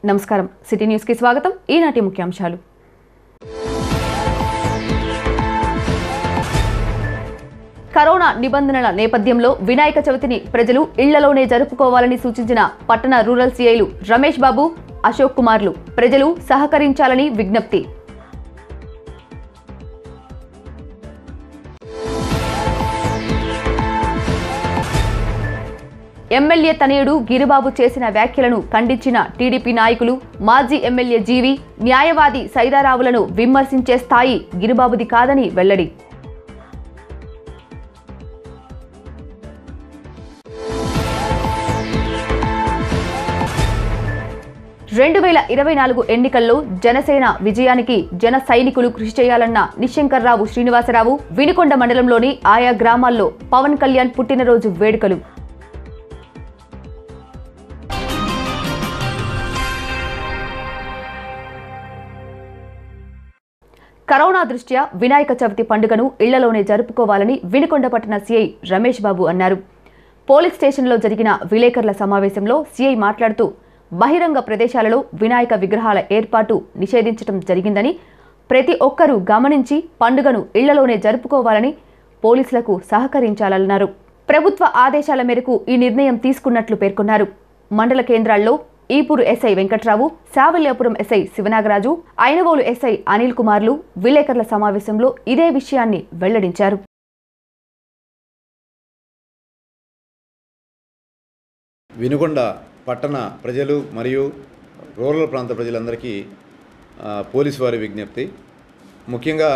నమస్కారం సిటీ న్యూస్కి స్వాగతం ఈనాటి ముఖ్యాంశాలు కరోనా నిబంధనల నేపథ్యంలో వినాయక చవితిని ప్రజలు ఇళ్లలోనే జరుపుకోవాలని సూచించిన పట్టణ రూరల్ సీఐలు రమేష్ బాబు అశోక్ కుమార్లు ప్రజలు సహకరించాలని విజ్ఞప్తి ఎమ్మెల్యే తనయుడు గిరిబాబు చేసిన వ్యాఖ్యలను ఖండించిన టీడీపీ నాయకులు మాజీ ఎమ్మెల్యే జీవి న్యాయవాది సైదారావులను విమర్శించే స్థాయి గిరిబాబుది కాదని వెల్లడి రెండు వేల ఇరవై నాలుగు ఎన్నికల్లో జనసేన విజయానికి జన సైనికులు కృషి చేయాలన్న నిశంకర్రావు శ్రీనివాసరావు వినుకొండ మండలంలోని ఆయా గ్రామాల్లో పవన్ కళ్యాణ్ పుట్టినరోజు వేడుకలు కరోనా దృష్ట్యా వినాయక చవితి పండుగను ఇళ్లలోనే జరుపుకోవాలని వినుకొండ పట్టణ సీఐ రమేష్ బాబు అన్నారు పోలీస్ స్టేషన్లో జరిగిన విలేకరుల సమావేశంలో సీఐ మాట్లాడుతూ బహిరంగ ప్రదేశాలలో వినాయక విగ్రహాల ఏర్పాటు నిషేధించడం జరిగిందని ప్రతి ఒక్కరూ గమనించి పండుగను ఇళ్లలోనే జరుపుకోవాలని పోలీసులకు సహకరించాలన్నారు ప్రభుత్వ ఆదేశాల మేరకు ఈ నిర్ణయం తీసుకున్నట్లు పేర్కొన్నారు మండల కేంద్రాల్లో Ipuru SI Venkatrao Savalyapuram SI Sivanagaraju Inavolu SI Anil కుమార్లు విలేకరుల సమావేశంలో ఇదే విషయాన్ని వెల్లడించారు వినుకొండ పట్టణ ప్రజలు మరియు రూరల్ ప్రాంత ప్రజలందరికీ ఆ, పోలీసు వారి విజ్ఞప్తి ముఖ్యంగా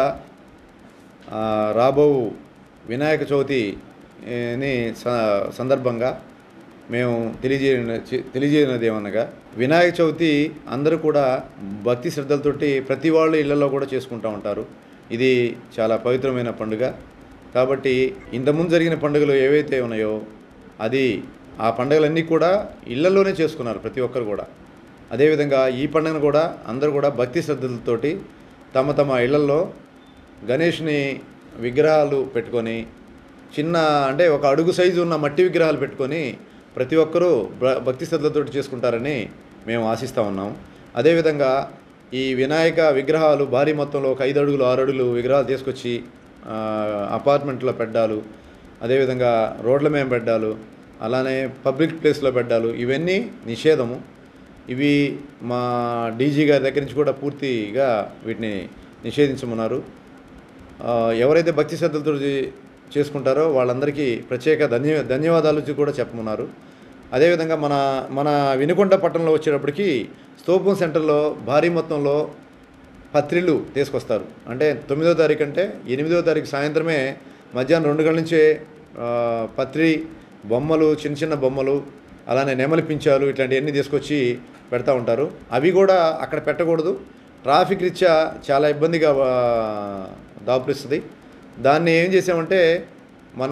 ఆ, రాబో వినాయక చవితి ఏ, ని స- సందర్భంగా మేము తెలియజే తెలియజేయనది ఏమనగా వినాయక చవితి అందరూ కూడా భక్తి శ్రద్ధలతోటి ప్రతి వాళ్ళు ఇళ్లలో కూడా చేసుకుంటూ ఉంటారు ఇది చాలా పవిత్రమైన పండుగ కాబట్టి ఇంతకుముందు జరిగిన పండుగలు ఏవైతే ఉన్నాయో అది ఆ పండుగలన్నీ కూడా ఇళ్లలోనే చేసుకున్నారు ప్రతి ఒక్కరు కూడా అదేవిధంగా ఈ పండుగను కూడా అందరూ కూడా భక్తి శ్రద్ధలతోటి తమ తమ ఇళ్లలో గణేష్ని విగ్రహాలు పెట్టుకొని చిన్న అంటే ఒక అడుగు సైజు ఉన్న మట్టి విగ్రహాలు పెట్టుకొని ప్రతి ఒక్కరూ భ- భక్తి శ్రద్ధలతోటి చేసుకుంటారని మేము ఆశిస్తూ ఉన్నాం అదేవిధంగా ఈ వినాయక విగ్రహాలు భారీ మొత్తంలో ఒక ఐదు అడుగులు ఆరు అడుగులు విగ్రహాలు తీసుకొచ్చి ఆ, అపార్ట్మెంట్లో పెట్టాలు అదేవిధంగా రోడ్ల మీద పెట్టాలు అలానే పబ్లిక్ ప్లేస్లో పెట్టాలు ఇవన్నీ నిషేధము ఇవి మా డీజీ గారి దగ్గర నుంచి కూడా పూర్తిగా వీటిని నిషేధించమన్నారు ఆ, ఎవరైతే భక్తి శ్రద్ధలతో చే- చేసుకుంటారో వాళ్ళందరికీ ప్రత్యేక ధన్య ధన్యవాదాలు కూడా చెప్పమన్నారు అదేవిధంగా మన మన వినుకొండ పట్టణంలో వచ్చేటప్పటికి స్తూపం సెంటర్లో భారీ మొత్తంలో పత్రిలు తీసుకొస్తారు అంటే తొమ్మిదో తారీఖు అంటే ఎనిమిదో తారీఖు సాయంత్రమే మధ్యాహ్నం రెండు గంటల నుంచే ఆ, పత్రి బొమ్మలు చిన్న చిన్న బొమ్మలు అలానే నెమలి పించాలు ఇట్లాంటివన్నీ తీసుకొచ్చి పెడతా ఉంటారు అవి కూడా అక్కడ పెట్టకూడదు ట్రాఫిక్ రీత్యా చాలా ఇబ్బందిగా ఆ, దాపురిస్తుంది దాన్ని ఏం చేసామంటే మన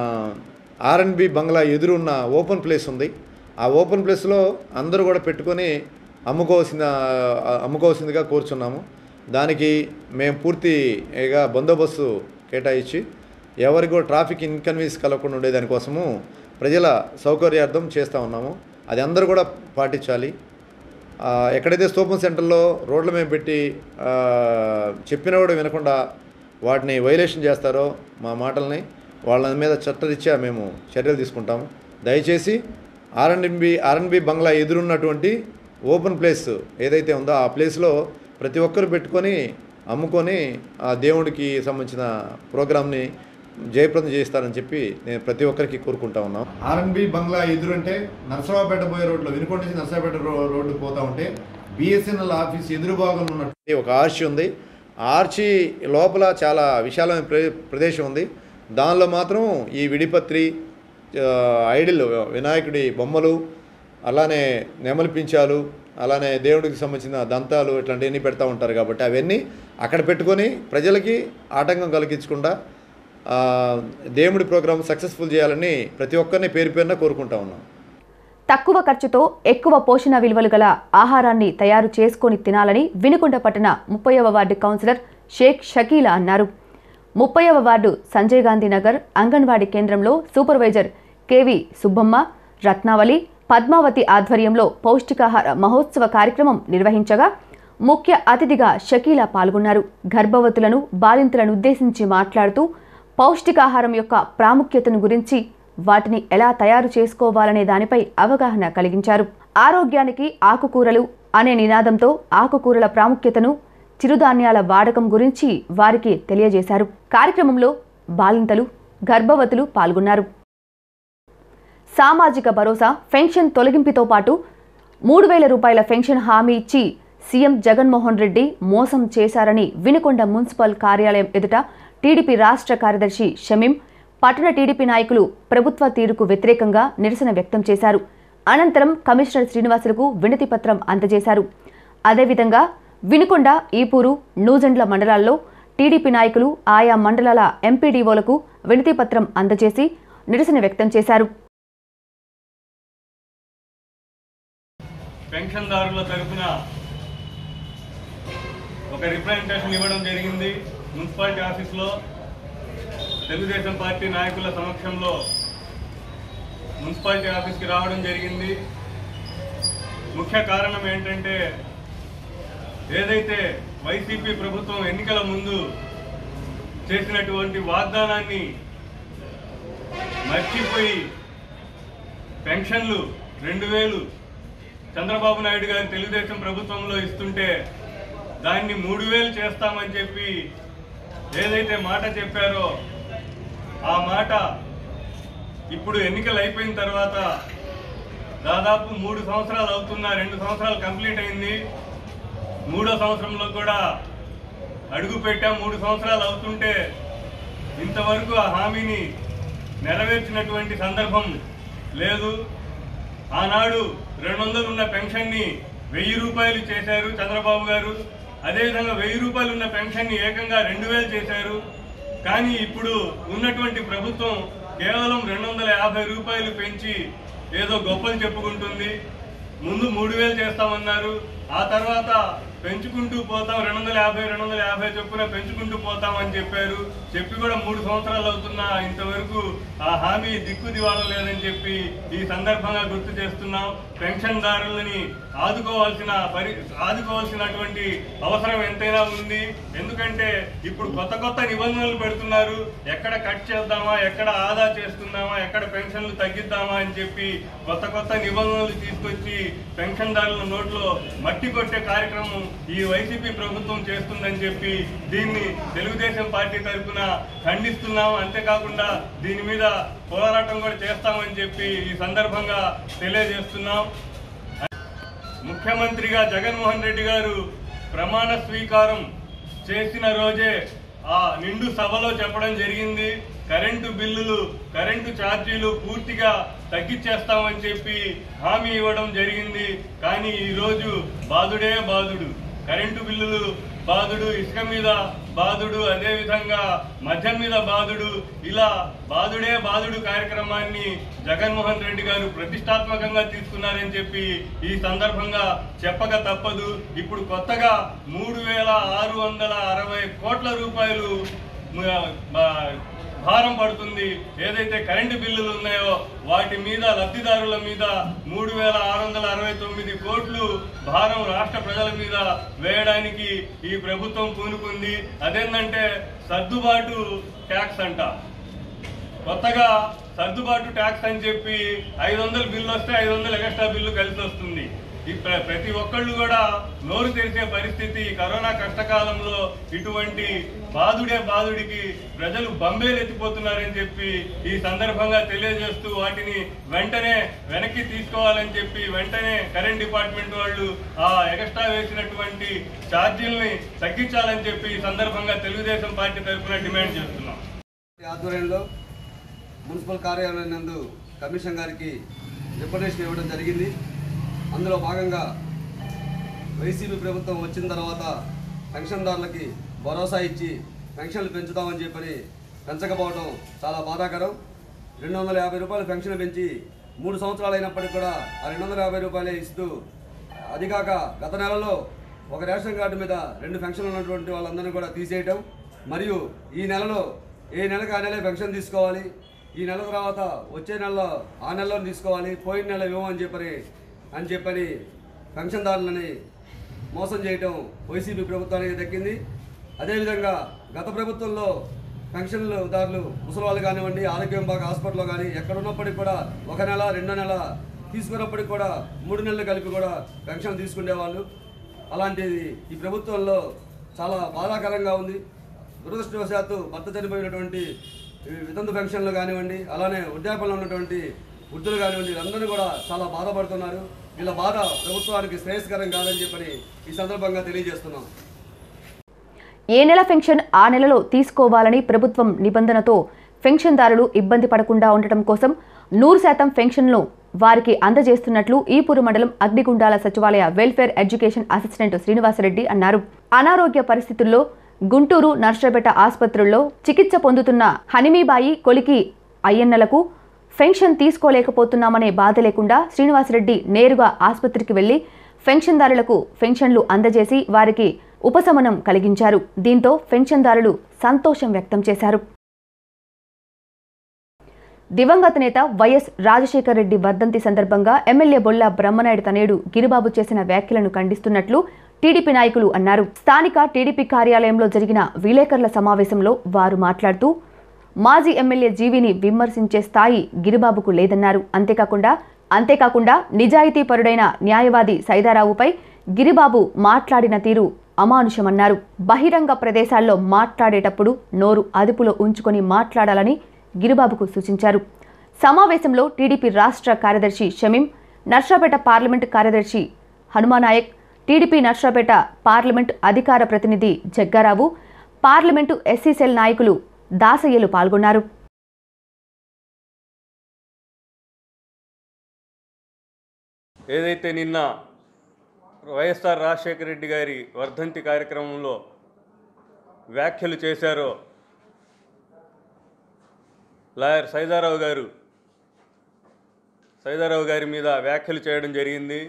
ఆర్ఎన్బి బంగ్లా ఎదురున్న ఓపెన్ ప్లేస్ ఉంది ఆ ఓపెన్ ప్లేస్లో అందరూ కూడా పెట్టుకొని అమ్ముకోవాల్సిన అమ్ముకోవాల్సిందిగా కోరుచున్నాము దానికి మేము పూర్తిగా బందోబస్తు కేటాయించి ఎవరికి కూడా ట్రాఫిక్ ఇన్కన్వీనియన్స్ కలగకుండా ఉండే దానికోసము ప్రజల సౌకర్యార్థం చేస్తూ ఉన్నాము అది అందరూ కూడా పాటించాలి ఆ, ఎక్కడైతే స్తూపం సెంటర్లో రోడ్ల మీద పెట్టి ఆ, చెప్పినా కూడా వినకుండా వాటిని వైలేషన్ చేస్తారో మా మాటల్ని వాళ్ళ మీద చట్టరీత్యా మేము చర్యలు తీసుకుంటాము దయచేసి ఆర్ఎన్బి ఆర్ఎన్బి బంగ్లా ఎదురున్నటువంటి ఓపెన్ ప్లేస్ ఏదైతే ఉందో ఆ ప్లేస్లో ప్రతి ఒక్కరు పెట్టుకొని అమ్ముకొని ఆ దేవుడికి సంబంధించిన ప్రోగ్రామ్ని జయప్రదం చేస్తారని చెప్పి నేను ప్రతి ఒక్కరికి కోరుకుంటా ఉన్నాం ఆర్ఎన్బి బంగ్లా ఎదురు అంటే నరసరావుపేట పోయే రోడ్లో వినుకొండ నుంచి నరసరావుపేట రో- రోడ్డు పోతా ఉంటే బిఎస్ఎన్ఎల్ ఆఫీస్ ఎదురు భాగంలో ఉన్నటువంటి ఒక ఆర్చి ఉంది ఆ ఆర్చి లోపల చాలా విశాలమైన ప్రే ప్రదేశం ఉంది దానిలో మాత్రం ఈ విడిపత్రి ఆ, ఐడిల్ వినాయకుడి బొమ్మలు అలానే నెమలి పించాలు అలానే దేవుడికి సంబంధించిన దంతాలు ఇట్లాంటివన్నీ పెడతా ఉంటారు కాబట్టి అవన్నీ అక్కడ పెట్టుకొని ప్రజలకి ఆటంకం కలిగించకుండా ఆ, దేవుడి ప్రోగ్రామ్ సక్సెస్ఫుల్ చేయాలని ప్రతి ఒక్కరిని పేరు పేరున కోరుకుంటా ఉన్నాం తక్కువ ఖర్చుతో ఎక్కువ పోషణ విలువలు గల ఆహారాన్ని తయారు చేసుకొని తినాలని వినుకొండ పట్టణ ముప్పైవ వార్డు కౌన్సిలర్ షేక్ షకీలా అన్నారు ముప్పైవ వార్డు సంజయ్ గాంధీ నగర్ అంగన్వాడీ కేంద్రంలో సూపర్వైజర్ కేవి సుబ్బమ్మ రత్నావళి పద్మావతి ఆధ్వర్యంలో పౌష్టికాహార మహోత్సవ కార్యక్రమం నిర్వహించగా ముఖ్య అతిథిగా షకీలా పాల్గొన్నారు గర్భవతులను బాలింతలను ఉద్దేశించి మాట్లాడుతూ పౌష్టికాహారం యొక్క ప్రాముఖ్యతను గురించి వాటిని ఎలా తయారు చేసుకోవాలనే దానిపై అవగాహన కలిగించారు ఆరోగ్యానికి ఆకుకూరలు అనే నినాదంతో ఆకుకూరల ప్రాముఖ్యతను చిరుధాన్యాల వాడకం గురించి వారికి తెలియజేశారు కార్యక్రమంలో బాలింతలు గర్భవతులు పాల్గొన్నారు సామాజిక భరోసా పెన్షన్ తొలగింపుతో పాటు మూడు వేల రూపాయల పెన్షన్ హామీ ఇచ్చి సీఎం జగన్మోహన్ రెడ్డి మోసం చేశారని వినుకొండ మున్సిపల్ కార్యాలయం ఎదుట టీడీపీ రాష్ట్ర కార్యదర్శి షమీం పట్టణ టీడీపీ నాయకులు ప్రభుత్వ తీరుకు వ్యతిరేకంగా నిరసన వ్యక్తం చేశారు అనంతరం కమిషనర్ శ్రీనివాసులకు వినతి పత్రం అందజేశారు అదేవిధంగా వినుకొండ ఈపూరు నూజెండ్ల మండలాల్లో టీడీపీ నాయకులు ఆయా మండలాల ఎంపీడీఓలకు వినతి పత్రం అందజేసి నిరసన వ్యక్తం చేశారు పెన్షన్దారుల తరఫున ఒక రిప్రజెంటేషన్ ఇవ్వడం జరిగింది మున్సిపాలిటీ ఆఫీస్లో తెలుగుదేశం పార్టీ నాయకుల సమక్షంలో మున్సిపాలిటీ ఆఫీస్కి రావడం జరిగింది ముఖ్య కారణం ఏంటంటే ఏదైతే వైసీపీ ప్రభుత్వం ఎన్నికల ముందు చేసినటువంటి వాగ్దానాన్ని మర్చిపోయి పెన్షన్లు రెండు వేలు చంద్రబాబు నాయుడు గారు తెలుగుదేశం ప్రభుత్వంలో ఇస్తుంటే దాన్ని మూడు వేలు చేస్తామని చెప్పి ఏదైతే మాట చెప్పారో ఆ మాట ఇప్పుడు ఎన్నికలు అయిపోయిన తర్వాత దాదాపు మూడు సంవత్సరాలు అవుతున్నా రెండు సంవత్సరాలు కంప్లీట్ అయింది మూడో సంవత్సరంలో కూడా అడుగు పెట్టాం మూడు సంవత్సరాలు అవుతుంటే ఇంతవరకు ఆ హామీని నెరవేర్చినటువంటి సందర్భం లేదు ఆనాడు రెండు వందలు ఉన్న పెన్షన్ని వెయ్యి రూపాయలు చేశారు చంద్రబాబు గారు అదేవిధంగా వెయ్యి రూపాయలు ఉన్న పెన్షన్ని ఏకంగా రెండు వేలు చేశారు కానీ ఇప్పుడు ఉన్నటువంటి ప్రభుత్వం కేవలం రెండు వందల యాభై రూపాయలు పెంచి ఏదో గొప్పలు చెప్పుకుంటుంది ముందు మూడు వేలు చేస్తామన్నారు ఆ తర్వాత పెంచుకుంటూ పోతాం రెండు వందల యాభై రెండు వందల యాభై చొప్పున పెంచుకుంటూ పోతామని చెప్పారు చెప్పి కూడా మూడు సంవత్సరాలు అవుతున్నా ఇంతవరకు ఆ హామీ దిక్కు దివాళం లేదని చెప్పి ఈ సందర్భంగా గుర్తు చేస్తున్నాం పెన్షన్దారులని ఆదుకోవాల్సిన పరి ఆదుకోవాల్సినటువంటి అవసరం ఎంతైనా ఉంది ఎందుకంటే ఇప్పుడు కొత్త కొత్త నిబంధనలు పెడుతున్నారు ఎక్కడ కట్ చేద్దామా ఎక్కడ ఆదా చేసుకుందామా ఎక్కడ పెన్షన్లు తగ్గిద్దామా అని చెప్పి కొత్త కొత్త నిబంధనలు తీసుకొచ్చి పెన్షన్దారుల నోట్లో మట్టి కొట్టే కార్యక్రమం ఈ వైసీపీ ప్రభుత్వం చేస్తుందని చెప్పి దీన్ని తెలుగుదేశం పార్టీ తరఫున ఖండిస్తున్నాం అంతేకాకుండా దీని మీద పోరాటం కూడా చేస్తామని చెప్పి ఈ సందర్భంగా తెలియజేస్తున్నాం ముఖ్యమంత్రిగా జగన్మోహన్ రెడ్డి గారు ప్రమాణ స్వీకారం చేసిన రోజే ఆ నిండు సభలో చెప్పడం జరిగింది కరెంటు బిల్లులు కరెంటు ఛార్జీలు పూర్తిగా తగ్గించేస్తామని చెప్పి హామీ ఇవ్వడం జరిగింది కానీ ఈరోజు బాధుడే బాధుడు కరెంటు బిల్లులు బాధుడు ఇసుక మీద బాధుడు అదేవిధంగా మద్యం మీద బాధుడు ఇలా బాధుడే బాధుడు కార్యక్రమాన్ని జగన్మోహన్ రెడ్డి గారు ప్రతిష్టాత్మకంగా తీసుకున్నారని చెప్పి ఈ సందర్భంగా చెప్పక తప్పదు ఇప్పుడు కొత్తగా మూడు వేల ఆరు వందల అరవై కోట్ల రూపాయలు మ- భారం పడుతుంది ఏదైతే కరెంటు బిల్లులు ఉన్నాయో వాటి మీద లబ్ధిదారుల మీద మూడు వేల ఆరు వందల అరవై తొమ్మిది కోట్లు భారం రాష్ట్ర ప్రజల మీద వేయడానికి ఈ ప్రభుత్వం పూనుకుంది అదేంటంటే సర్దుబాటు ట్యాక్స్ అంట కొత్తగా సర్దుబాటు ట్యాక్స్ అని చెప్పి ఐదు వందలు బిల్లు వస్తే ఐదు వందలు ఎక్స్ట్రా బిల్లు కలిసి వస్తుంది ఈ ప్ర- ప్రతి ఒక్కళ్ళు కూడా నోరు తెరిచే పరిస్థితి ఈ కరోనా కష్టకాలంలో ఇటువంటి బాధుడే బాధుడికి ప్రజలు బంబేలు ఎత్తిపోతున్నారని చెప్పి ఈ సందర్భంగా తెలియజేస్తూ వాటిని వెంటనే వెనక్కి తీసుకోవాలని చెప్పి వెంటనే కరెంట్ డిపార్ట్మెంట్ వాళ్ళు ఆ ఎక్స్ట్రా వేసినటువంటి ఛార్జీల్ని తగ్గించాలని చెప్పి ఈ సందర్భంగా తెలుగుదేశం పార్టీ తరఫున డిమాండ్ చేస్తున్నాం ఆధ్వర్యంలో మున్సిపల్ కార్యాలయం నందు కమిషన్ గారికి రిప్రజెంటేషన్ ఇవ్వడం జరిగింది అందులో భాగంగా వైసీపీ ప్రభుత్వం వచ్చిన తర్వాత పెన్షన్దారులకి భరోసా ఇచ్చి పెన్షన్లు పెంచుతామని చెప్పని పెంచకపోవడం చాలా బాధాకరం రెండు వందల యాభై రూపాయలు పెన్షన్ పెంచి మూడు సంవత్సరాలు అయినప్పటికీ కూడా ఆ రెండు వందల యాభై రూపాయలే ఇస్తూ అది కాక గత నెలలో ఒక రేషన్ కార్డు మీద రెండు పెన్షన్లు ఉన్నటువంటి వాళ్ళందరినీ కూడా తీసేయటం మరియు ఈ నెలలో ఏ నెలకు ఆ నెలే పెన్షన్ తీసుకోవాలి ఈ నెల తర్వాత వచ్చే నెలలో ఆ నెలలో తీసుకోవాలి పోయిన నెల ఇవ్వమని చెప్పని అని చెప్పని పెన్షన్దారులని మోసం చేయటం వైసీపీ ప్రభుత్వానికి దక్కింది అదేవిధంగా గత ప్రభుత్వంలో పెన్షన్దారులు ముసలివాళ్ళు కానివ్వండి ఆరోగ్యం బాగా హాస్పిటల్లో కానీ ఎక్కడ ఉన్నప్పటికీ కూడా ఒక నెల రెండో నెల తీసుకున్నప్పటికి కూడా మూడు నెలలు కలిపి కూడా పెన్షన్ తీసుకునేవాళ్ళు అలాంటిది ఈ ప్రభుత్వంలో చాలా బాధాకరంగా ఉంది దురదృష్టవశాత్తు భర్త చనిపోయినటువంటి ఈ వితంతు పెన్షన్లు కానివ్వండి అలానే వృద్ధాపంలో ఉన్నటువంటి వృద్ధులు కానివ్వండి వీళ్ళందరూ కూడా చాలా బాధపడుతున్నారు వీళ్ళ బాధ ప్రభుత్వానికి శ్రేయస్కరం కాదని చెప్పని ఈ సందర్భంగా తెలియజేస్తున్నాం ఏ నెల పెన్షన్ ఆ నెలలో తీసుకోవాలని ప్రభుత్వం నిబంధనతో పెన్షన్దారులు ఇబ్బంది పడకుండా ఉండటం కోసం నూరు శాతం పెన్షన్లు వారికి అందజేస్తున్నట్లు ఈపూరు మండలం అగ్నిగుండాల సచివాలయ వెల్ఫేర్ ఎడ్యుకేషన్ అసిస్టెంట్ శ్రీనివాసరెడ్డి అన్నారు అనారోగ్య పరిస్థితుల్లో గుంటూరు నర్సపేట ఆసుపత్రుల్లో చికిత్స పొందుతున్న హనిమీబాయి కొలికి అయ్యన్నలకు పెన్షన్ తీసుకోలేకపోతున్నామనే బాధ లేకుండా శ్రీనివాసరెడ్డి నేరుగా ఆసుపత్రికి వెళ్లి పెన్షన్దారులకు పెన్షన్లు అందజేసి వారికి ఉపశమనం కలిగించారు దీంతో పెన్షన్దారులు సంతోషం వ్యక్తం చేశారు దివంగత నేత వైఎస్ రాజశేఖర రెడ్డి వర్ధంతి సందర్భంగా ఎమ్మెల్యే బొల్ల బ్రహ్మనాయుడు తనేడు గిరిబాబు చేసిన వ్యాఖ్యలను ఖండిస్తున్నట్లు టీడీపీ నాయకులు అన్నారు స్థానిక టీడీపీ కార్యాలయంలో జరిగిన విలేకరుల సమావేశంలో వారు మాట్లాడుతూ మాజీ ఎమ్మెల్యే జీవిని విమర్శించే స్థాయి గిరిబాబుకు లేదన్నారు అంతేకాకుండా అంతేకాకుండా నిజాయితీపరుడైన న్యాయవాది సైదారావుపై గిరిబాబు మాట్లాడిన తీరు అమానుషమన్నారు బహిరంగ ప్రదేశాల్లో మాట్లాడేటప్పుడు నోరు అదుపులో ఉంచుకొని మాట్లాడాలని గిరిబాబుకు సూచించారు సమావేశంలో టీడీపీ రాష్ట్ర కార్యదర్శి షమీం నర్సాపేట పార్లమెంటు కార్యదర్శి హనుమానాయక్ టీడీపీ నర్సాపేట పార్లమెంటు అధికార ప్రతినిధి జగ్గారావు పార్లమెంటు ఎస్సీ సెల్ నాయకులు దాసయ్యలు పాల్గొన్నారు ఏదైతే నిన్న వైఎస్ఆర్ రాజశేఖర రెడ్డి గారి వర్ధంతి కార్యక్రమంలో వ్యాఖ్యలు చేశారో లాయర్ సైదారావు గారు సైదారావు గారి మీద వ్యాఖ్యలు చేయడం జరిగింది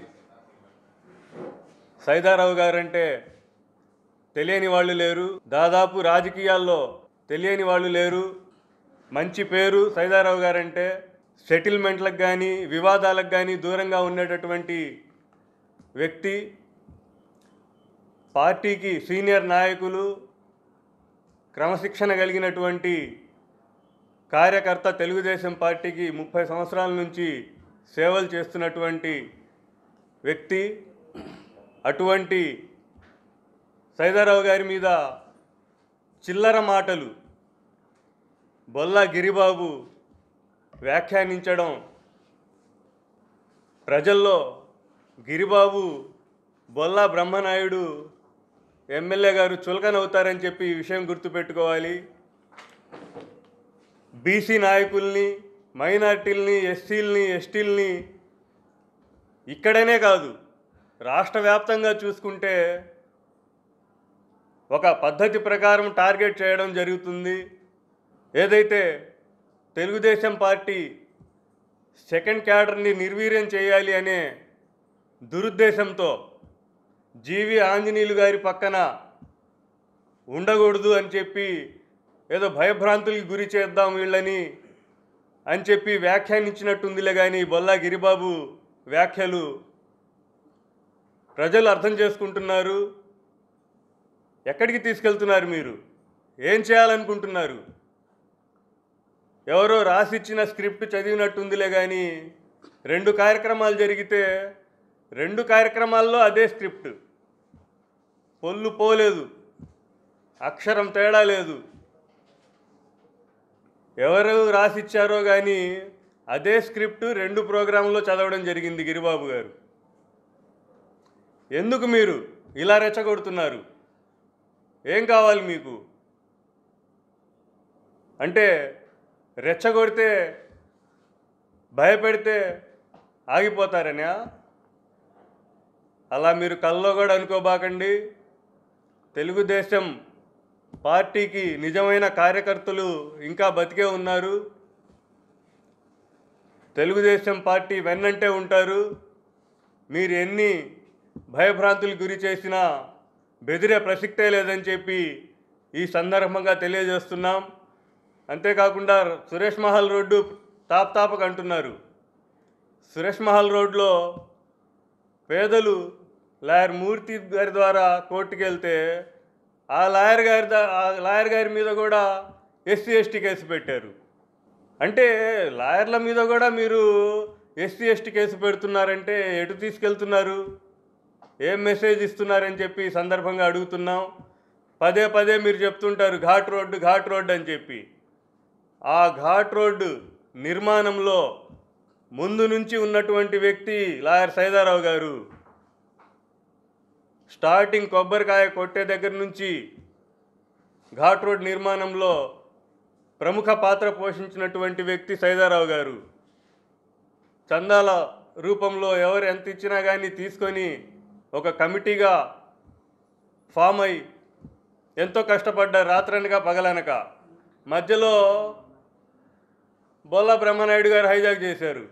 సైదారావు గారు అంటే తెలియని వాళ్ళు లేరు దాదాపు రాజకీయాల్లో తెలియని వాళ్ళు లేరు మంచి పేరు సైదారావు గారంటే సెటిల్మెంట్లకు కానీ వివాదాలకు కానీ దూరంగా ఉండేటటువంటి వ్యక్తి పార్టీకి సీనియర్ నాయకులు క్రమశిక్షణ కలిగినటువంటి కార్యకర్త తెలుగుదేశం పార్టీకి ముప్పై సంవత్సరాల నుంచి సేవలు చేస్తున్నటువంటి వ్యక్తి అటువంటి సైదారావు గారి మీద చిల్లర మాటలు బొల్లా గిరిబాబు వ్యాఖ్యానించడం ప్రజల్లో గిరిబాబు బొల్లా బ్రహ్మనాయుడు ఎమ్మెల్యే గారు చులకనవుతారని చెప్పి ఈ విషయం గుర్తుపెట్టుకోవాలి బీసీ నాయకుల్ని మైనార్టీల్ని ఎస్సీల్ని ఎస్టీల్ని ఇక్కడనే కాదు రాష్ట్ర వ్యాప్తంగా చూసుకుంటే ఒక పద్ధతి ప్రకారం టార్గెట్ చేయడం జరుగుతుంది ఏదైతే తెలుగుదేశం పార్టీ సెకండ్ క్యాడర్ని నిర్వీర్యం చేయాలి అనే దురుద్దేశంతో జీవి ఆంజనేయులు గారి పక్కన ఉండకూడదు అని చెప్పి ఏదో భయభ్రాంతులకి గురి చేద్దాం వీళ్ళని అని చెప్పి వ్యాఖ్యానించినట్టుందిలే కానీ బొల్లా గిరిబాబు వ్యాఖ్యలు ప్రజలు అర్థం చేసుకుంటున్నారు ఎక్కడికి తీసుకెళ్తున్నారు మీరు ఏం చేయాలనుకుంటున్నారు ఎవరో రాసిచ్చిన స్క్రిప్ట్ చదివినట్టుందిలే కానీ రెండు కార్యక్రమాలు జరిగితే రెండు కార్యక్రమాల్లో అదే స్క్రిప్ట్ పొల్లు పోలేదు అక్షరం తేడా లేదు ఎవరు రాసిచ్చారో కానీ అదే స్క్రిప్ట్ రెండు ప్రోగ్రాంలో చదవడం జరిగింది గిరిబాబు గారు ఎందుకు మీరు ఇలా రెచ్చగొడుతున్నారు ఏం కావాలి మీకు అంటే రెచ్చగొడితే భయపెడితే ఆగిపోతారనా అలా మీరు కల్లో కూడా అనుకోబాకండి తెలుగుదేశం పార్టీకి నిజమైన కార్యకర్తలు ఇంకా బతికే ఉన్నారు తెలుగుదేశం పార్టీ వెన్నంటే ఉంటారు మీరు ఎన్ని భయభ్రాంతులు గురి చేసినా బెదిరే ప్రసక్తే లేదని చెప్పి ఈ సందర్భంగా తెలియజేస్తున్నాం అంతేకాకుండా సురేష్ మహల్ రోడ్డు తాప్ తాపక్ అంటున్నారు సురేష్ మహల్ రోడ్లో పేదలు లాయర్ మూర్తి గారి ద్వారా కోర్టుకు వెళ్తే ఆ లాయర్ గారి దా- ఆ లాయర్ గారి మీద కూడా ఎస్సీ ఎస్టీ కేసు పెట్టారు అంటే లాయర్ల మీద కూడా మీరు ఎస్సీ ఎస్టీ కేసు పెడుతున్నారంటే ఎటు తీసుకెళ్తున్నారు ఏం మెసేజ్ ఇస్తున్నారని చెప్పి ఈ సందర్భంగా అడుగుతున్నాం పదే పదే మీరు చెప్తుంటారు ఘాట్ రోడ్డు ఘాట్ రోడ్డు అని చెప్పి ఆ ఘాట్ రోడ్డు నిర్మాణంలో ముందు నుంచి ఉన్నటువంటి వ్యక్తి లాయర్ సైదారావు గారు స్టార్టింగ్ కొబ్బరికాయ కొట్టే దగ్గర నుంచి ఘాట్ రోడ్ నిర్మాణంలో ప్రముఖ పాత్ర పోషించినటువంటి వ్యక్తి సైదారావు గారు చందాల రూపంలో ఎవరు ఎంత ఇచ్చినా కానీ తీసుకొని ఒక కమిటీగా ఫామ్ అయి ఎంతో కష్టపడ్డారు రాత్రనక పగలనక మధ్యలో బొల్లా బ్రహ్మనాయుడు గారు హైజాక్ చేశారు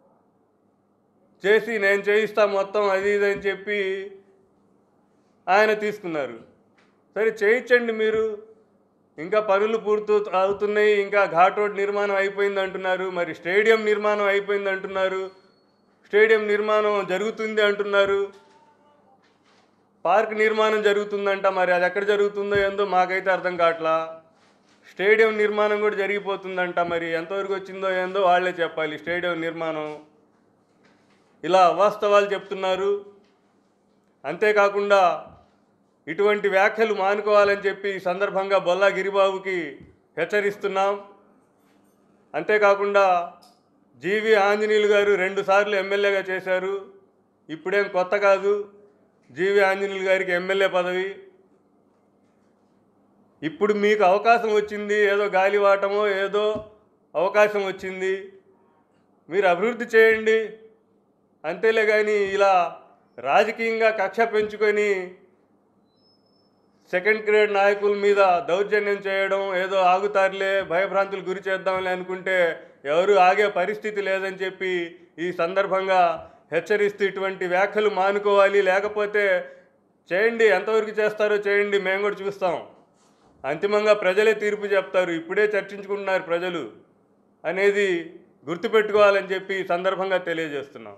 చేసి నేను చేయిస్తా మొత్తం అది ఇది అని చెప్పి ఆయన తీసుకున్నారు సరే చేయించండి మీరు ఇంకా పనులు పూర్తి అవుతున్నాయి ఇంకా ఘాట్ రోడ్ నిర్మాణం అయిపోయింది అంటున్నారు మరి స్టేడియం నిర్మాణం అయిపోయింది అంటున్నారు స్టేడియం నిర్మాణం జరుగుతుంది అంటున్నారు పార్క్ నిర్మాణం జరుగుతుందంట మరి అది ఎక్కడ జరుగుతుందో ఏందో మాకైతే అర్థం కావట్లా స్టేడియం నిర్మాణం కూడా జరిగిపోతుందంట మరి ఎంతవరకు వచ్చిందో ఏందో వాళ్ళే చెప్పాలి స్టేడియం నిర్మాణం ఇలా అవాస్తవాలు చెప్తున్నారు అంతేకాకుండా ఇటువంటి వ్యాఖ్యలు మానుకోవాలని చెప్పి ఈ సందర్భంగా బొల్లా గిరిబాబుకి హెచ్చరిస్తున్నాం అంతేకాకుండా జీవి ఆంజనేయులు గారు రెండుసార్లు ఎమ్మెల్యేగా చేశారు ఇప్పుడేం కొత్త కాదు జీవి ఆంజనేయులు గారికి ఎమ్మెల్యే పదవి ఇప్పుడు మీకు అవకాశం వచ్చింది ఏదో గాలివాటమో ఏదో అవకాశం వచ్చింది మీరు అభివృద్ధి చేయండి అంతేలే కానీ ఇలా రాజకీయంగా కక్ష పెంచుకొని సెకండ్ గ్రేడ్ నాయకుల మీద దౌర్జన్యం చేయడం ఏదో ఆగుతారులే భయభ్రాంతులు గురి చేద్దాంలే అనుకుంటే ఎవరు ఆగే పరిస్థితి లేదని చెప్పి ఈ సందర్భంగా హెచ్చరిస్తూ ఇటువంటి వ్యాఖ్యలు మానుకోవాలి లేకపోతే చేయండి ఎంతవరకు చేస్తారో చేయండి మేము కూడా చూస్తాం అంతిమంగా ప్రజలే తీర్పు చెప్తారు ఇప్పుడే చర్చించుకుంటున్నారు ప్రజలు అనేది గుర్తుపెట్టుకోవాలని చెప్పి ఈ సందర్భంగా తెలియజేస్తున్నాం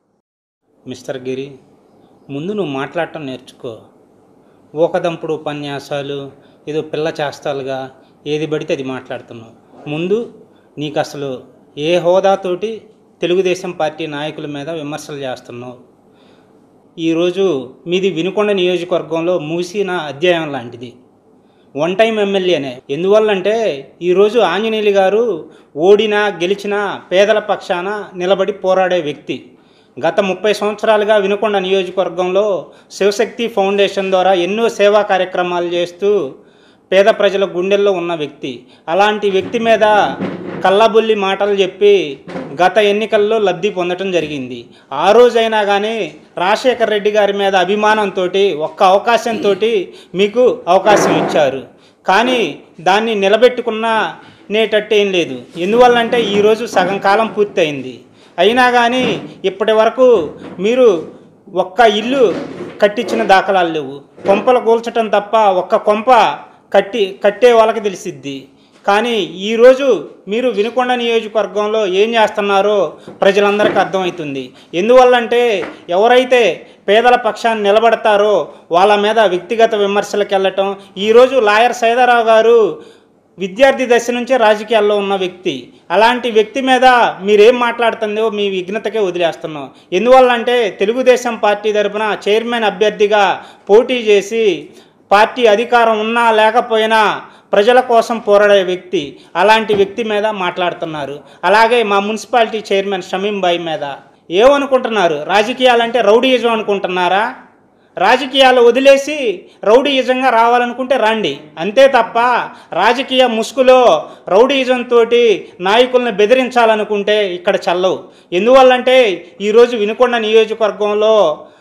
మిస్టర్ గిరి ముందు నువ్వు మాట్లాడటం నేర్చుకో ఊకదంపుడు ఉపన్యాసాలు ఏదో పిల్ల చేస్తాలుగా ఏది పడితే అది మాట్లాడుతున్నావు ముందు నీకు అసలు ఏ హోదాతోటి తెలుగుదేశం పార్టీ నాయకుల మీద విమర్శలు చేస్తున్నావు ఈరోజు మీది వినుకొండ నియోజకవర్గంలో మూసిన అధ్యాయం లాంటిది వన్ టైం ఎమ్మెల్యేనే ఎందువల్లంటే ఈరోజు ఆంజనేయులు గారు ఓడినా గెలిచినా పేదల పక్షాన నిలబడి పోరాడే వ్యక్తి గత ముప్పై సంవత్సరాలుగా వినుకొండ నియోజకవర్గంలో శివశక్తి ఫౌండేషన్ ద్వారా ఎన్నో సేవా కార్యక్రమాలు చేస్తూ పేద ప్రజల గుండెల్లో ఉన్న వ్యక్తి అలాంటి వ్యక్తి మీద కల్లబుల్లి మాటలు చెప్పి గత ఎన్నికల్లో లబ్ధి పొందటం జరిగింది ఆ రోజైనా కానీ రాజశేఖర్ రెడ్డి గారి మీద అభిమానంతో ఒక్క అవకాశంతో మీకు అవకాశం ఇచ్చారు కానీ దాన్ని నిలబెట్టుకున్న నేటట్టు ఏం లేదు ఎందువల్లంటే ఈరోజు సగం కాలం పూర్తయింది అయినా కానీ ఇప్పటి వరకు మీరు ఒక్క ఇల్లు కట్టించిన దాఖలాలు లేవు కొంపలు కూల్చటం తప్ప ఒక్క కొంప కట్టి కట్టే వాళ్ళకి తెలిసిద్ది కానీ ఈరోజు మీరు వినుకొండ నియోజకవర్గంలో ఏం చేస్తున్నారో ప్రజలందరికీ అర్థమవుతుంది ఎందువల్లంటే ఎవరైతే పేదల పక్షాన్ని నిలబడతారో వాళ్ళ మీద వ్యక్తిగత విమర్శలకు వెళ్ళటం ఈరోజు లాయర్ సైదారావు గారు విద్యార్థి దశ నుంచే రాజకీయాల్లో ఉన్న వ్యక్తి అలాంటి వ్యక్తి మీద మీరేం మాట్లాడుతుందో మీ విఘ్నతకే వదిలేస్తున్నాం ఎందువల్లంటే తెలుగుదేశం పార్టీ తరపున చైర్మన్ అభ్యర్థిగా పోటీ చేసి పార్టీ అధికారం ఉన్నా లేకపోయినా ప్రజల కోసం పోరాడే వ్యక్తి అలాంటి వ్యక్తి మీద మాట్లాడుతున్నారు అలాగే మా మున్సిపాలిటీ చైర్మన్ షమీం బాయ్ మీద ఏమనుకుంటున్నారు రాజకీయాలంటే రౌడీయిజం అనుకుంటున్నారా రాజకీయాలు వదిలేసి రౌడీయిజంగా రావాలనుకుంటే రండి అంతే తప్ప రాజకీయ ముసుగులో రౌడీయిజంతో నాయకుల్ని బెదిరించాలనుకుంటే ఇక్కడ చల్లవు ఎందువల్లంటే ఈరోజు వినుకొండ నియోజకవర్గంలో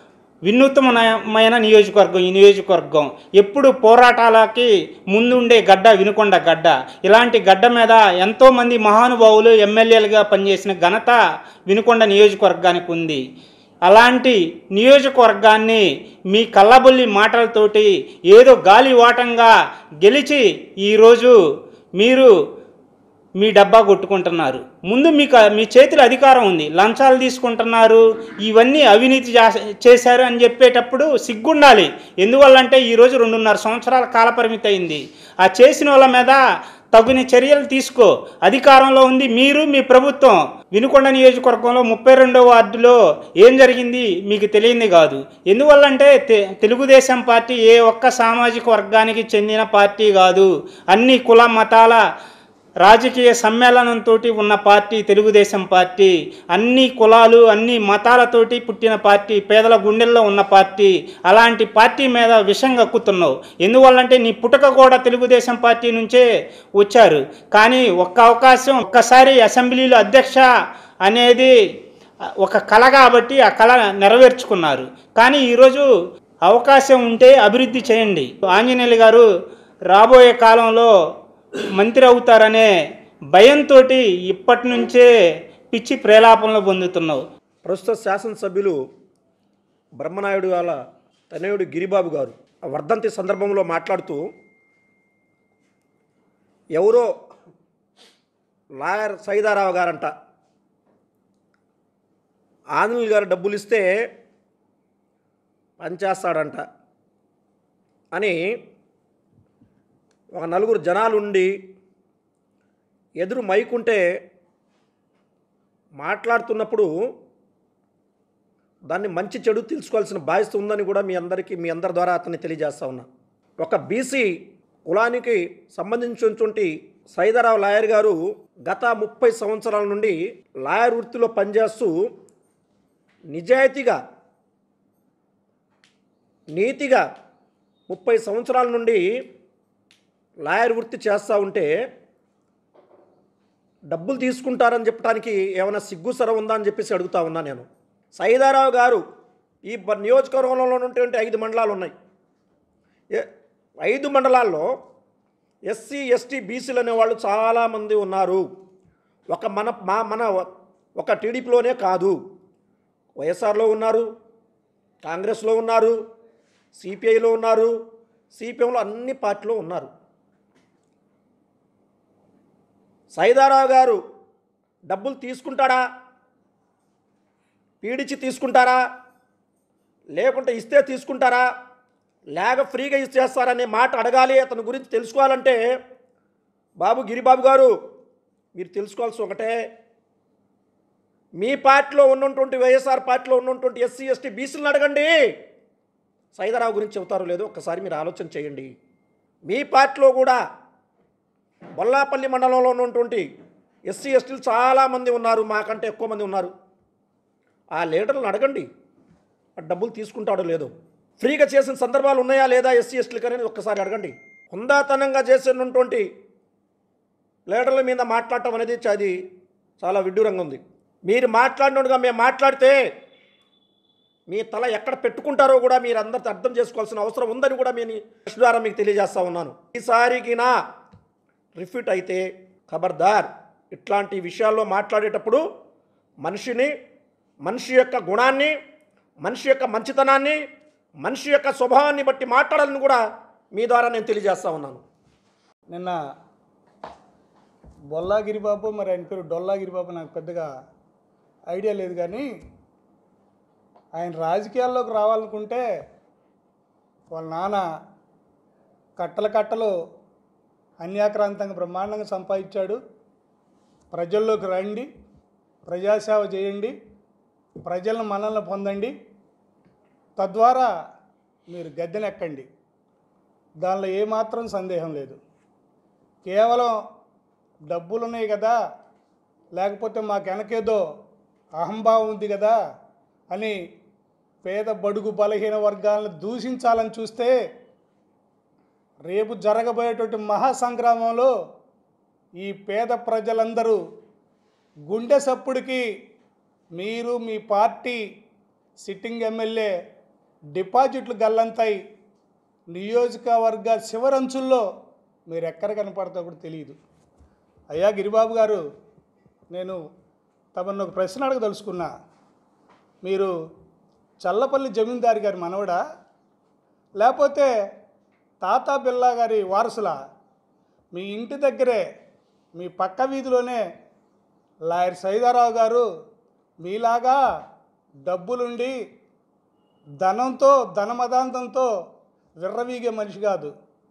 వినూత్నమైన నియోజకవర్గం ఈ నియోజకవర్గం ఎప్పుడు పోరాటాలకి ముందుండే గడ్డ వినుకొండ గడ్డ ఇలాంటి గడ్డ మీద ఎంతోమంది మహానుభావులు ఎమ్మెల్యేలుగా పనిచేసిన ఘనత వినుకొండ నియోజకవర్గానికి ఉంది అలాంటి నియోజకవర్గాన్ని మీ కళ్ళబొల్లి మాటలతోటి ఏదో గాలి వాటంగా గెలిచి ఈరోజు మీరు మీ డబ్బా కొట్టుకుంటున్నారు ముందు మీకు మీ చేతిలో అధికారం ఉంది లంచాలు తీసుకుంటున్నారు ఇవన్నీ అవినీతి చేస- చేశారు అని చెప్పేటప్పుడు సిగ్గుండాలి ఎందువల్లంటే ఈరోజు రెండున్నర సంవత్సరాల కాలపరిమితి అయింది ఆ చేసిన వాళ్ళ మీద తగిన చర్యలు తీసుకో అధికారంలో ఉంది మీరు మీ ప్రభుత్వం వినుకొండ నియోజకవర్గంలో ముప్పై రెండో వార్డులో ఏం జరిగింది మీకు తెలియంది కాదు ఎందువల్లంటే తె- తెలుగుదేశం పార్టీ ఏ ఒక్క సామాజిక వర్గానికి చెందిన పార్టీ కాదు అన్ని కుల మతాల రాజకీయ సమ్మేళనంతో ఉన్న పార్టీ తెలుగుదేశం పార్టీ అన్ని కులాలు అన్ని మతాలతోటి పుట్టిన పార్టీ పేదల గుండెల్లో ఉన్న పార్టీ అలాంటి పార్టీ మీద విషం కక్కుతున్నావు ఎందువల్లంటే నీ పుటక కూడా తెలుగుదేశం పార్టీ నుంచే వచ్చారు కానీ ఒక్క అవకాశం ఒక్కసారి అసెంబ్లీలో అధ్యక్ష అనేది ఒక కళ కాబట్టి ఆ కళ నెరవేర్చుకున్నారు కానీ ఈరోజు అవకాశం ఉంటే అభివృద్ధి చేయండి ఆంజనేయులు గారు రాబోయే కాలంలో మంత్రి అవుతారనే భయంతో ఇప్పటి నుంచే పిచ్చి ప్రేలాపనలు పొందుతున్నావు ప్రస్తుత శాసనసభ్యులు బ్రహ్మనాయుడు వాళ్ళ తనయుడు గిరిబాబు గారు ఆ వర్ధంతి సందర్భంలో మాట్లాడుతూ ఎవరో లాయర్ సైదారావు గారంట ఆంజనేయులు గారు డబ్బులు ఇస్తే పనిచేస్తాడంట అని ఒక నలుగురు జనాలు ఉండి ఎదురు మైకుంటే మాట్లాడుతున్నప్పుడు దాన్ని మంచి చెడు తెలుసుకోవాల్సిన బాధ్యత ఉందని కూడా మీ అందరికీ మీ అందరి ద్వారా అతన్ని తెలియజేస్తా ఉన్నా ఒక బీసీ కులానికి సంబంధించినటువంటి సైదరావు లాయర్ గారు గత ముప్పై సంవత్సరాల నుండి లాయర్ వృత్తిలో పనిచేస్తూ నిజాయితీగా నీతిగా ముప్పై సంవత్సరాల నుండి లాయర్ వృత్తి చేస్తూ ఉంటే డబ్బులు తీసుకుంటారని చెప్పడానికి ఏమైనా సిగ్గుసర ఉందా అని చెప్పేసి అడుగుతా ఉన్నా నేను సైదారావు గారు ఈ బ- నియోజకవర్గంలో ఉన్నటువంటి ఐదు మండలాలు ఉన్నాయి ఏ- ఐదు మండలాల్లో ఎస్సీ ఎస్టీ బీసీలు అనేవాళ్ళు చాలామంది ఉన్నారు ఒక మన మా మన ఒక టీడీపీలోనే కాదు వైఎస్ఆర్లో ఉన్నారు కాంగ్రెస్లో ఉన్నారు సిపిఐలో ఉన్నారు సిపిఎంలో అన్ని పార్టీలో ఉన్నారు సైదారావు గారు డబ్బులు తీసుకుంటాడా పీడిచి తీసుకుంటారా లేకుంటే ఇస్తే తీసుకుంటారా లేక ఫ్రీగా ఇచ్చేస్తారనే మాట అడగాలి అతని గురించి తెలుసుకోవాలంటే బాబు గిరిబాబు గారు మీరు తెలుసుకోవాల్సి ఒకటే మీ పార్టీలో ఉన్నటువంటి వైఎస్ఆర్ పార్టీలో ఉన్నటువంటి ఎస్సీ ఎస్టీ బీసీలను అడగండి సైదారావు గురించి చెబుతారో లేదో ఒక్కసారి మీరు ఆలోచన చేయండి మీ పార్టీలో కూడా బొల్లాపల్లి మండలంలో ఉన్నటువంటి ఎస్సీ ఎస్టీలు చాలామంది ఉన్నారు మాకంటే ఎక్కువ మంది ఉన్నారు ఆ లీడర్లను అడగండి ఆ డబ్బులు తీసుకుంటాడో లేదో ఫ్రీగా చేసిన సందర్భాలు ఉన్నాయా లేదా ఎస్సీ ఎస్టీలకు అనేది ఒక్కసారి అడగండి హుందాతనంగా చేసినటువంటి లీడర్ల మీద మాట్లాడటం అనేది చ- అది చాలా విడ్డూరంగా ఉంది మీరు మాట్లాడినట్టుగా మేము మాట్లాడితే మీ తల ఎక్కడ పెట్టుకుంటారో కూడా మీరు అందరితో అర్థం చేసుకోవాల్సిన అవసరం ఉందని కూడా నేను ఈ ద్వారా మీకు తెలియజేస్తా ఉన్నాను ఈసారికినా రిఫ్యూట్ అయితే ఖబర్దార్ ఇట్లాంటి విషయాల్లో మాట్లాడేటప్పుడు మనిషిని మనిషి యొక్క గుణాన్ని మనిషి యొక్క మంచితనాన్ని మనిషి యొక్క స్వభావాన్ని బట్టి మాట్లాడాలని కూడా మీ ద్వారా నేను తెలియజేస్తా ఉన్నాను నిన్న బొల్లా గిరిబాబు మరి ఆయన పేరు డొల్లా గిరిబాబు నాకు పెద్దగా ఐడియా లేదు కానీ ఆయన రాజకీయాల్లోకి రావాలనుకుంటే వాళ్ళ నాన్న కట్టల కట్టలు అన్యాక్రాంతంగా బ్రహ్మాండంగా సంపాదించాడు ప్రజల్లోకి రండి ప్రజాసేవ చేయండి ప్రజలను మనల్ని పొందండి తద్వారా మీరు గద్దెనెక్కండి దానిలో ఏమాత్రం సందేహం లేదు కేవలం డబ్బులు ఉన్నాయి కదా లేకపోతే మాకు వెనకేదో అహంభావం ఉంది కదా అని పేద బడుగు బలహీన వర్గాలను దూషించాలని చూస్తే రేపు జరగబోయేటువంటి మహాసంగ్రామంలో ఈ పేద ప్రజలందరూ గుండె సప్పుడికి మీరు మీ పార్టీ సిట్టింగ్ ఎమ్మెల్యే డిపాజిట్లు గల్లంతాయి నియోజకవర్గ శివరంచుల్లో మీరు ఎక్కడ కనపడతారో కూడా తెలియదు అయ్యా గిరిబాబు గారు నేను తమను ఒక ప్రశ్న అడగదలుచుకున్నా మీరు చల్లపల్లి జమీందారు గారి మనవడా లేకపోతే తాతా బిల్లా గారి వారసులా మీ ఇంటి దగ్గరే మీ పక్క వీధిలోనే లాయర్ సైదారావు గారు మీలాగా డబ్బులుండి ధనంతో ధనమదాంతంతో విర్రవీగే మనిషి కాదు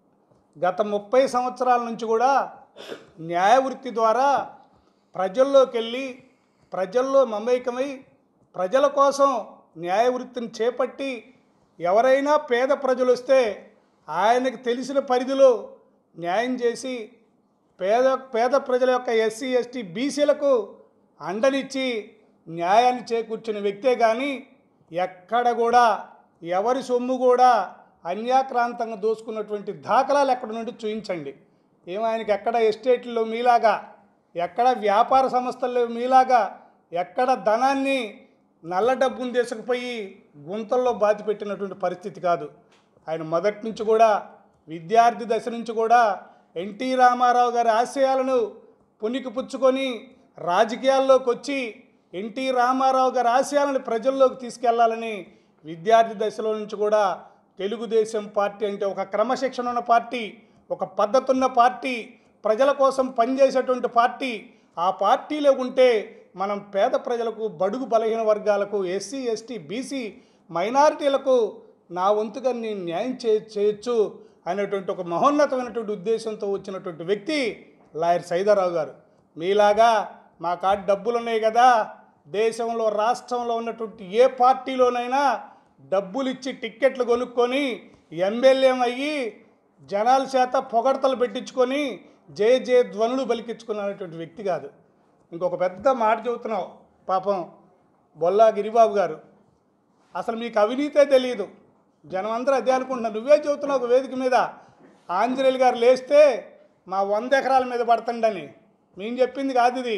గత ముప్పై సంవత్సరాల నుంచి కూడా న్యాయ వృత్తి ద్వారా ప్రజల్లోకి వెళ్ళి ప్రజల్లో మమేకమై ప్రజల కోసం న్యాయ వృత్తిని చేపట్టి ఎవరైనా పేద ప్రజలు వస్తే ఆయనకు తెలిసిన పరిధిలో న్యాయం చేసి పేద పేద ప్రజల యొక్క ఎస్సీ ఎస్టీ బీసీలకు అండనిచ్చి న్యాయాన్ని చేకూర్చిన వ్యక్తే కానీ ఎక్కడ కూడా ఎవరి సొమ్ము కూడా అన్యాక్రాంతంగా దోసుకున్నటువంటి దాఖలాలు ఎక్కడ నుండి చూపించండి ఏమో ఆయనకి ఎక్కడ ఎస్టేట్లో మీలాగా ఎక్కడ వ్యాపార సంస్థల్లో మీలాగా ఎక్కడ ధనాన్ని నల్ల డబ్బును తీసుకుపోయి గుంతల్లో బాతి పెట్టినటువంటి పరిస్థితి కాదు ఆయన మొదటి నుంచి కూడా విద్యార్థి దశ నుంచి కూడా ఎన్టీ రామారావు గారి ఆశయాలను పునికి పుచ్చుకొని రాజకీయాల్లోకి వచ్చి ఎన్టీ రామారావు గారి ఆశయాలను ప్రజల్లోకి తీసుకెళ్లాలని విద్యార్థి దశలో నుంచి కూడా తెలుగుదేశం పార్టీ అంటే ఒక క్రమశిక్షణ ఉన్న పార్టీ ఒక పద్ధతి ఉన్న పార్టీ ప్రజల కోసం పనిచేసేటువంటి పార్టీ ఆ పార్టీలో ఉంటే మనం పేద ప్రజలకు బడుగు బలహీన వర్గాలకు ఎస్సీ ఎస్టీ బీసీ మైనారిటీలకు నా వంతుగా నేను న్యాయం చే చేయొచ్చు అనేటువంటి ఒక మహోన్నతమైనటువంటి ఉద్దేశంతో వచ్చినటువంటి వ్యక్తి లాయర్ సైదారావు గారు మీలాగా మా కాడ డబ్బులు ఉన్నాయి కదా దేశంలో రాష్ట్రంలో ఉన్నటువంటి ఏ పార్టీలోనైనా డబ్బులు ఇచ్చి టిక్కెట్లు కొనుక్కొని ఎమ్మెల్యే అయ్యి జనాల చేత పొగడతలు పెట్టించుకొని జయ జయ ధ్వనులు పలికించుకున్నటువంటి వ్యక్తి కాదు ఇంకొక పెద్ద మాట చెబుతున్నావు పాపం బొల్లా గిరిబాబు గారు అసలు మీకు అవినీతే తెలియదు జనం అందరూ అదే అనుకుంటున్నారు నువ్వే చెబుతున్నావు ఒక వేదిక మీద ఆంజనేయులు గారు లేస్తే మా వంద ఎకరాల మీద పడుతుండని మేము చెప్పింది కాదు ఇది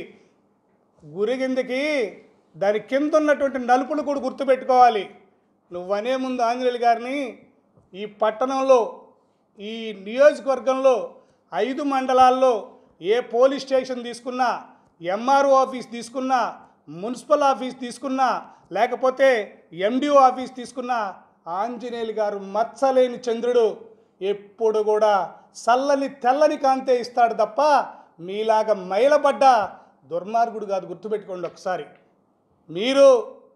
గురి కిందకి దాని కింద ఉన్నటువంటి నలుపులు కూడా గుర్తుపెట్టుకోవాలి నువ్వనే ముందు ఆంజనేయులు గారిని ఈ పట్టణంలో ఈ నియోజకవర్గంలో ఐదు మండలాల్లో ఏ పోలీస్ స్టేషన్ తీసుకున్నా ఎంఆర్ఓ ఆఫీస్ తీసుకున్నా మున్సిపల్ ఆఫీస్ తీసుకున్నా లేకపోతే ఎండిఓ ఆఫీస్ తీసుకున్నా ఆంజనేయులు గారు మచ్చలేని చంద్రుడు ఎప్పుడు కూడా చల్లని తెల్లని కాంతే ఇస్తాడు తప్ప మీలాగా మైలబడ్డ దుర్మార్గుడు కాదు గుర్తుపెట్టుకోండి ఒకసారి మీరు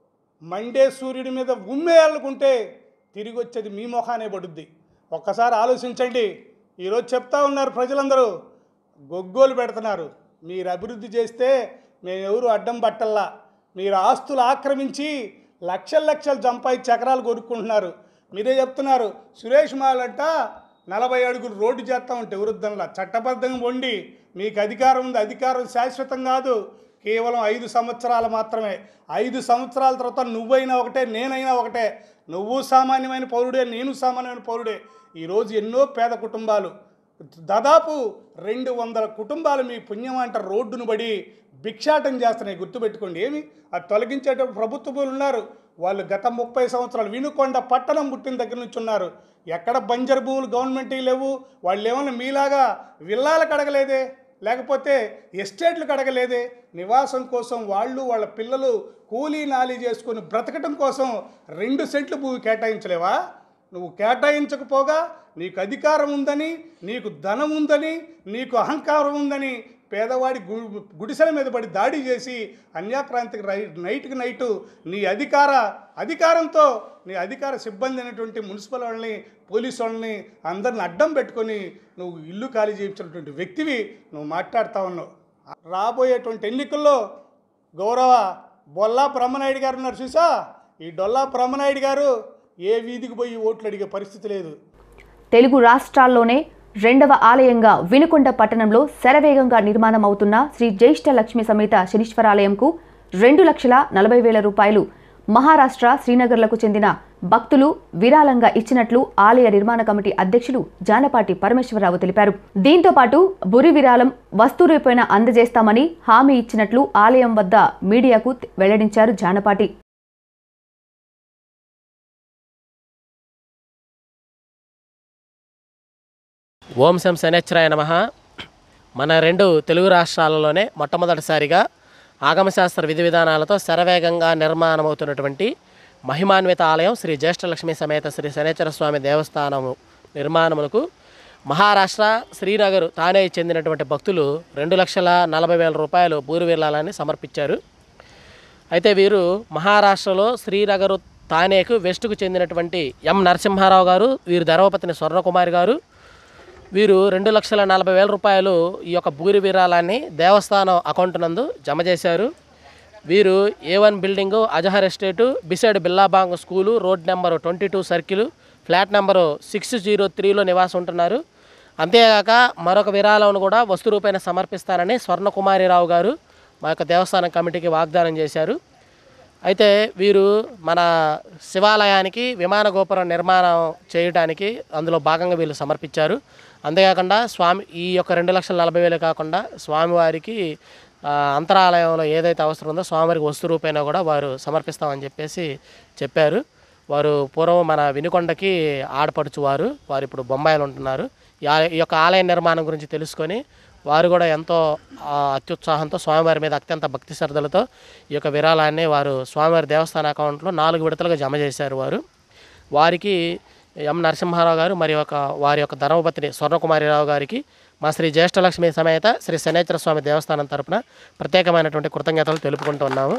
మండే సూర్యుడి మీద ఉమ్మేయాలనుకుంటే తిరిగి వచ్చేది మీ మొహానే పడుద్ది ఒక్కసారి ఆలోచించండి ఈరోజు చెప్తా ఉన్నారు ప్రజలందరూ గొగ్గోలు పెడుతున్నారు మీరు అభివృద్ధి చేస్తే మేము ఎవరు అడ్డం పట్టల్లా మీరు ఆస్తులు ఆక్రమించి లక్షల లక్షలు సంపాదించి చక్రాలు కొనుక్కుంటున్నారు మీరే చెప్తున్నారు సురేష్ మాలంట నలభై అడుగులు రోడ్డు చేస్తా ఉంటే వృద్ధంలా చట్టబద్ధంగా వండి మీకు అధికారం ఉంది అధికారం శాశ్వతం కాదు కేవలం ఐదు సంవత్సరాలు మాత్రమే ఐదు సంవత్సరాల తర్వాత నువ్వైనా ఒకటే నేనైనా ఒకటే నువ్వు సామాన్యమైన పౌరుడే నేను సామాన్యమైన పౌరుడే ఈరోజు ఎన్నో పేద కుటుంబాలు దాదాపు రెండు వందల కుటుంబాలు మీ పుణ్యం అంట రోడ్డును బడి భిక్షాటం చేస్తున్నాయి గుర్తుపెట్టుకోండి ఏమి అది తొలగించేటప్పుడు ప్రభుత్వ భూములు ఉన్నారు వాళ్ళు గత ముప్పై సంవత్సరాలు వినుకొండ పట్టణం పుట్టిన దగ్గర నుంచి ఉన్నారు ఎక్కడ బంజర్ భూములు గవర్నమెంట్ లేవు వాళ్ళు ఏమన్నా మీలాగా విల్లాలకు అడగలేదే లేకపోతే ఎస్టేట్లకు అడగలేదే నివాసం కోసం వాళ్ళు వాళ్ళ పిల్లలు కూలీ నాలి చేసుకొని బ్రతకటం కోసం రెండు సెంట్లు భూమి కేటాయించలేవా నువ్వు కేటాయించకపోగా నీకు అధికారం ఉందని నీకు ధనం ఉందని నీకు అహంకారం ఉందని పేదవాడి గు గుడిసెల మీద పడి దాడి చేసి అన్యాక్రాంతికి రై నైట్కి నైటు నీ అధికార అధికారంతో నీ అధికార సిబ్బంది అయినటువంటి మున్సిపల్ వాళ్ళని పోలీసు వాళ్ళని అందరిని అడ్డం పెట్టుకొని నువ్వు ఇల్లు ఖాళీ చేయించినటువంటి వ్యక్తివి నువ్వు మాట్లాడుతూ ఉన్నావు రాబోయేటువంటి ఎన్నికల్లో గౌరవ బొల్లా బ్రహ్మనాయుడు గారు ఉన్నారు చూసా ఈ డొల్లా బ్రహ్మనాయుడు గారు ఏ వీధికి పోయి ఓట్లు అడిగే పరిస్థితి లేదు తెలుగు రాష్ట్రాల్లోనే రెండవ ఆలయంగా వినుకొండ పట్టణంలో శరవేగంగా నిర్మాణం అవుతున్న శ్రీ జ్యేష్ఠ లక్ష్మి సమేత శనీశ్వరాలయంకు రెండు లక్షల నలభై వేల రూపాయలు మహారాష్ట్ర శ్రీనగర్లకు చెందిన భక్తులు విరాళంగా ఇచ్చినట్లు ఆలయ నిర్మాణ కమిటీ అధ్యక్షులు జానపాటి పరమేశ్వరరావు తెలిపారు దీంతో పాటు బురి విరాళం వస్తు రూపేణ అందజేస్తామని హామీ ఇచ్చినట్లు ఆలయం వద్ద మీడియాకు వెల్లడించారు జానపాటి ఓం శం శనేశ్వరాయ నమ మన రెండు తెలుగు రాష్ట్రాలలోనే మొట్టమొదటిసారిగా ఆగమశాస్త్ర విధి విధానాలతో శరవేగంగా నిర్మాణమవుతున్నటువంటి మహిమాన్విత ఆలయం శ్రీ జ్యేష్ఠలక్ష్మి సమేత శ్రీ శనేశ్వర స్వామి దేవస్థానము నిర్మాణములకు మహారాష్ట్ర శ్రీనగర్ తానే చెందినటువంటి భక్తులు రెండు లక్షల నలభై వేల రూపాయలు భూరి విరాళాన్ని సమర్పించారు అయితే వీరు మహారాష్ట్రలో శ్రీనగర్ తానేకు వెస్ట్కు చెందినటువంటి ఎం నరసింహారావు గారు వీరి ధర్మపత్ని స్వర్ణకుమారి గారు వీరు రెండు లక్షల నలభై వేల రూపాయలు ఈ యొక్క భూరి విరాళాన్ని దేవస్థానం అకౌంట్ నందు జమ చేశారు వీరు A one building Azhar estate beside Billabong school road number twenty two circle flat number six zero త్రీలో నివాసం ఉంటున్నారు అంతేగాక మరొక విరాళాలను కూడా వస్తు రూపేణ సమర్పిస్తారని స్వర్ణకుమారిరావు గారు మా యొక్క దేవస్థానం కమిటీకి వాగ్దానం చేశారు అయితే వీరు మన శివాలయానికి విమాన గోపురం నిర్మాణం చేయడానికి అందులో భాగంగా వీళ్ళు సమర్పించారు అంతేకాకుండా స్వామి ఈ యొక్క రెండు లక్షల నలభై వేలు కాకుండా స్వామివారికి ఆ, అంతరాలయంలో ఏదైతే అవసరం ఉందో స్వామివారికి వస్తు రూపేణా కూడా వారు సమర్పిస్తామని చెప్పేసి చెప్పారు వారు పూర్వం మన వినుకొండకి ఆడపడుచు వారు వారు ఇప్పుడు బొంబాయిలో ఉంటున్నారు ఈ ఆలయ- ఈ యొక్క ఆలయ నిర్మాణం గురించి తెలుసుకొని వారు కూడా ఎంతో ఆ, అత్యుత్సాహంతో స్వామివారి మీద అత్యంత భక్తి శ్రద్ధలతో ఈ యొక్క విరాళాన్ని వారు స్వామివారి దేవస్థాన అకౌంట్లో నాలుగు విడతలుగా జమ చేశారు వారు వారికి ఎం నరసింహారావు గారు మరి ఒక వారి యొక్క ధర్మపత్ని స్వర్ణకుమారిరావు గారికి మా శ్రీ జ్యేష్ఠలక్ష్మి సమేత శ్రీ శనేశ్వర స్వామి దేవస్థానం తరపున ప్రత్యేకమైనటువంటి కృతజ్ఞతలు తెలుపుకుంటూ ఉన్నాము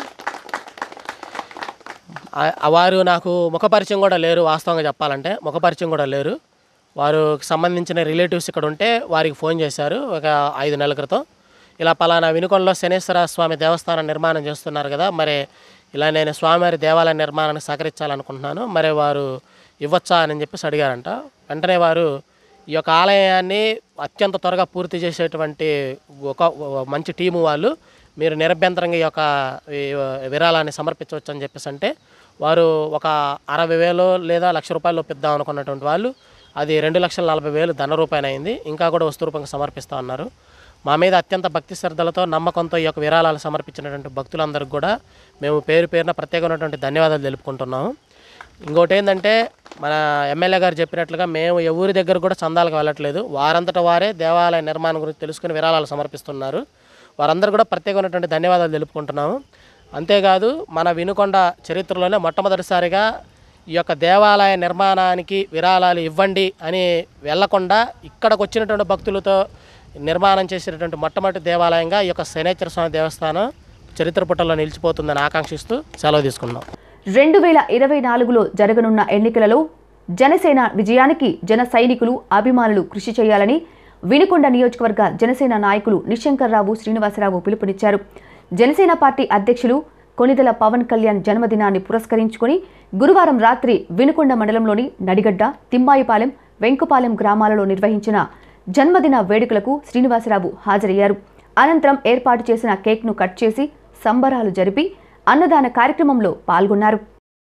ఆ- ఆ వారు నాకు ముఖపరిచయం కూడా లేరు వాస్తవంగా చెప్పాలంటే ముఖపరిచయం కూడా లేరు వారికి సంబంధించిన రిలేటివ్స్ ఇక్కడ ఉంటే వారికి ఫోన్ చేశారు ఒక ఐదు నెలల క్రితం ఇలా పలానా వినుకొండలో శనేశ్వర స్వామి దేవస్థానం నిర్మాణం చేస్తున్నారు కదా మరి ఇలా నేను స్వామివారి దేవాలయ నిర్మాణానికి సహకరించాలనుకుంటున్నాను మరి వారు ఇవ్వచ్చా అని చెప్పేసి అడిగారంట వెంటనే వారు ఈ యొక్క ఆలయాన్ని అత్యంత త్వరగా పూర్తి చేసేటువంటి ఒక ఒక మంచి టీము వాళ్ళు మీరు నిరభ్యంతరంగా ఈ యొక్క ఈ విరాళాన్ని సమర్పించవచ్చు అని చెప్పేసి అంటే వారు ఒక అరవై వేలు లేదా లక్ష రూపాయలు ఒప్పిద్దాం అనుకున్నటువంటి వాళ్ళు అది రెండు లక్షల నలభై వేలు ధన రూపాయలు అయింది ఇంకా కూడా వస్తు రూపంగా సమర్పిస్తా ఉన్నారు మా మీద అత్యంత భక్తి శ్రద్ధలతో నమ్మకంతో ఈ యొక్క విరాళాలు సమర్పించినటువంటి భక్తులందరికీ కూడా మేము పేరు పేరున ప్రత్యేకమైనటువంటి ధన్యవాదాలు తెలుపుకుంటున్నాము ఇంకోటి ఏంటంటే మన ఎమ్మెల్యే గారు చెప్పినట్లుగా మేము ఎవరి దగ్గర కూడా చందాలకు వెళ్ళట్లేదు వారంతట వారే దేవాలయ నిర్మాణం గురించి తెలుసుకుని విరాళాలు సమర్పిస్తున్నారు వారందరూ కూడా ప్రత్యేకమైనటువంటి ధన్యవాదాలు తెలుపుకుంటున్నాము అంతేకాదు మన వినుకొండ చరిత్రలోనే మొట్టమొదటిసారిగా ఈ యొక్క దేవాలయ నిర్మాణానికి విరాళాలు ఇవ్వండి అని వెళ్లకుండా ఇక్కడికి వచ్చినటువంటి భక్తులతో నిర్మాణం చేసినటువంటి మొట్టమొదటి దేవాలయంగా ఈ యొక్క శనేశ్వర స్వామి దేవస్థానం చరిత్ర పుటల్లో నిలిచిపోతుందని ఆకాంక్షిస్తూ సెలవు తీసుకున్నాం రెండు వేల ఇరవై నాలుగులో జరగనున్న ఎన్నికలలో జనసేన విజయానికి జన సైనికులు అభిమానులు కృషి చేయాలని వినుకొండ నియోజకవర్గ జనసేన నాయకులు నిశంకర్రావు శ్రీనివాసరావు పిలుపునిచ్చారు జనసేన పార్టీ అధ్యక్షులు కొనిదెల పవన్ కళ్యాణ్ జన్మదినాన్ని పురస్కరించుకొని గురువారం రాత్రి వినుకొండ మండలంలోని నడిగడ్డ తిమ్మాయిపాలెం వెంకుపాలెం గ్రామాలలో నిర్వహించిన జన్మదిన వేడుకలకు శ్రీనివాసరావు హాజరయ్యారు అనంతరం ఏర్పాటు చేసిన కేక్ను కట్ చేసి సంబరాలు జరిపి అన్నదాన కార్యక్రమంలో పాల్గొన్నారు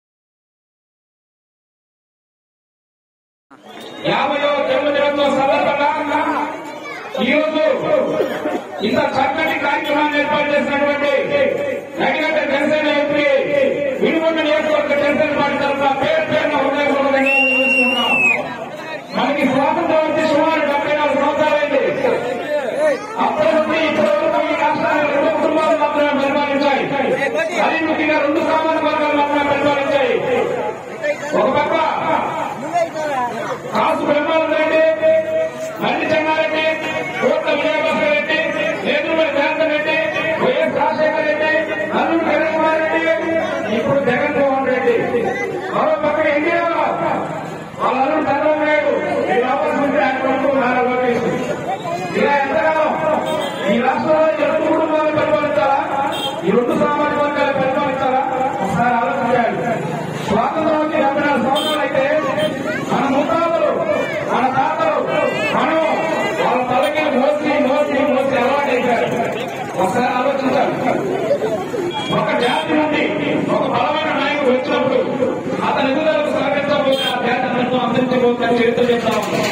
యాభైవ జన్మదినోత్సవ సందర్భంగా ఈరోజు ఇంత చక్కటి కార్యక్రమాన్ని ఏర్పాటు చేసినటువంటి నడిగడ్డ జనసేన ఎంపీ వినుకొండ నియోజకవర్గ జనసేన పార్టీ తరఫున పేరు పేరున హృదయపూర్వక ధన్యవాదాలు తెలుసుకుంటున్నాం మనకి స్వాతంత్రం వచ్చి సుమారు డెబ్బై నాలుగు సంవత్సరాలైంది అప్పటి నుండి ఇప్పటి వరకు ఈ రాష్ట్రాన్ని రెండు కుటుంబాలు మాత్రమే పరిపాలించాయి అది ముఖ్యంగా రెండు సామాజిక వర్గాలు మాత్రమే పరిపాలించాయి ఒక పక్క కాసు బ్రహ్మానంద రెడ్డి మల్లి చెన్నారెడ్డి కోట్ల విజయభాస్కర్ రెడ్డి నేదురుమల్లి జనార్దన్ రెడ్డి వైఎస్ రాజశేఖర రెడ్డి నల్లుడు కిరణ్ రెడ్డి ఇప్పుడు జగన్మోహన్ రెడ్డి మరో పక్క ఎన్టీఆర్ వాళ్ళ అల్లుడు చంద్రబాబు నాయుడు ఈ లోపల మంత్రి ఆయన కొడుకు నారా లోకేష్ ఇలా ఎంతకాలం ఈ రాష్ట్రంలో ఈ రెండు కుటుంబాలు పరిపాలించాలా ఈ రెండు సామాజిక వర్గాలు పరిపాలించాలా ఒకసారి ఆలోచించాలి స్వాతంత్రం వచ్చి డెబ్బై నాలుగు సంవత్సరాలు అయితే మన ముత్తాతలు మన తాతలు మనం వాళ్ళ తలకి మోసి మోసి మోసి అలవాటు అయిపోయారు ఒకసారి ఆలోచించాలి ఒక జాతి నుండి ఒక బలమైన నాయకుడు వచ్చినప్పుడు అతని ఎదుగుదలకు సహకరించబోతే ఆ జాతి అతనితో అందించబోతే చరిత్ర చెప్తా ఉన్నాం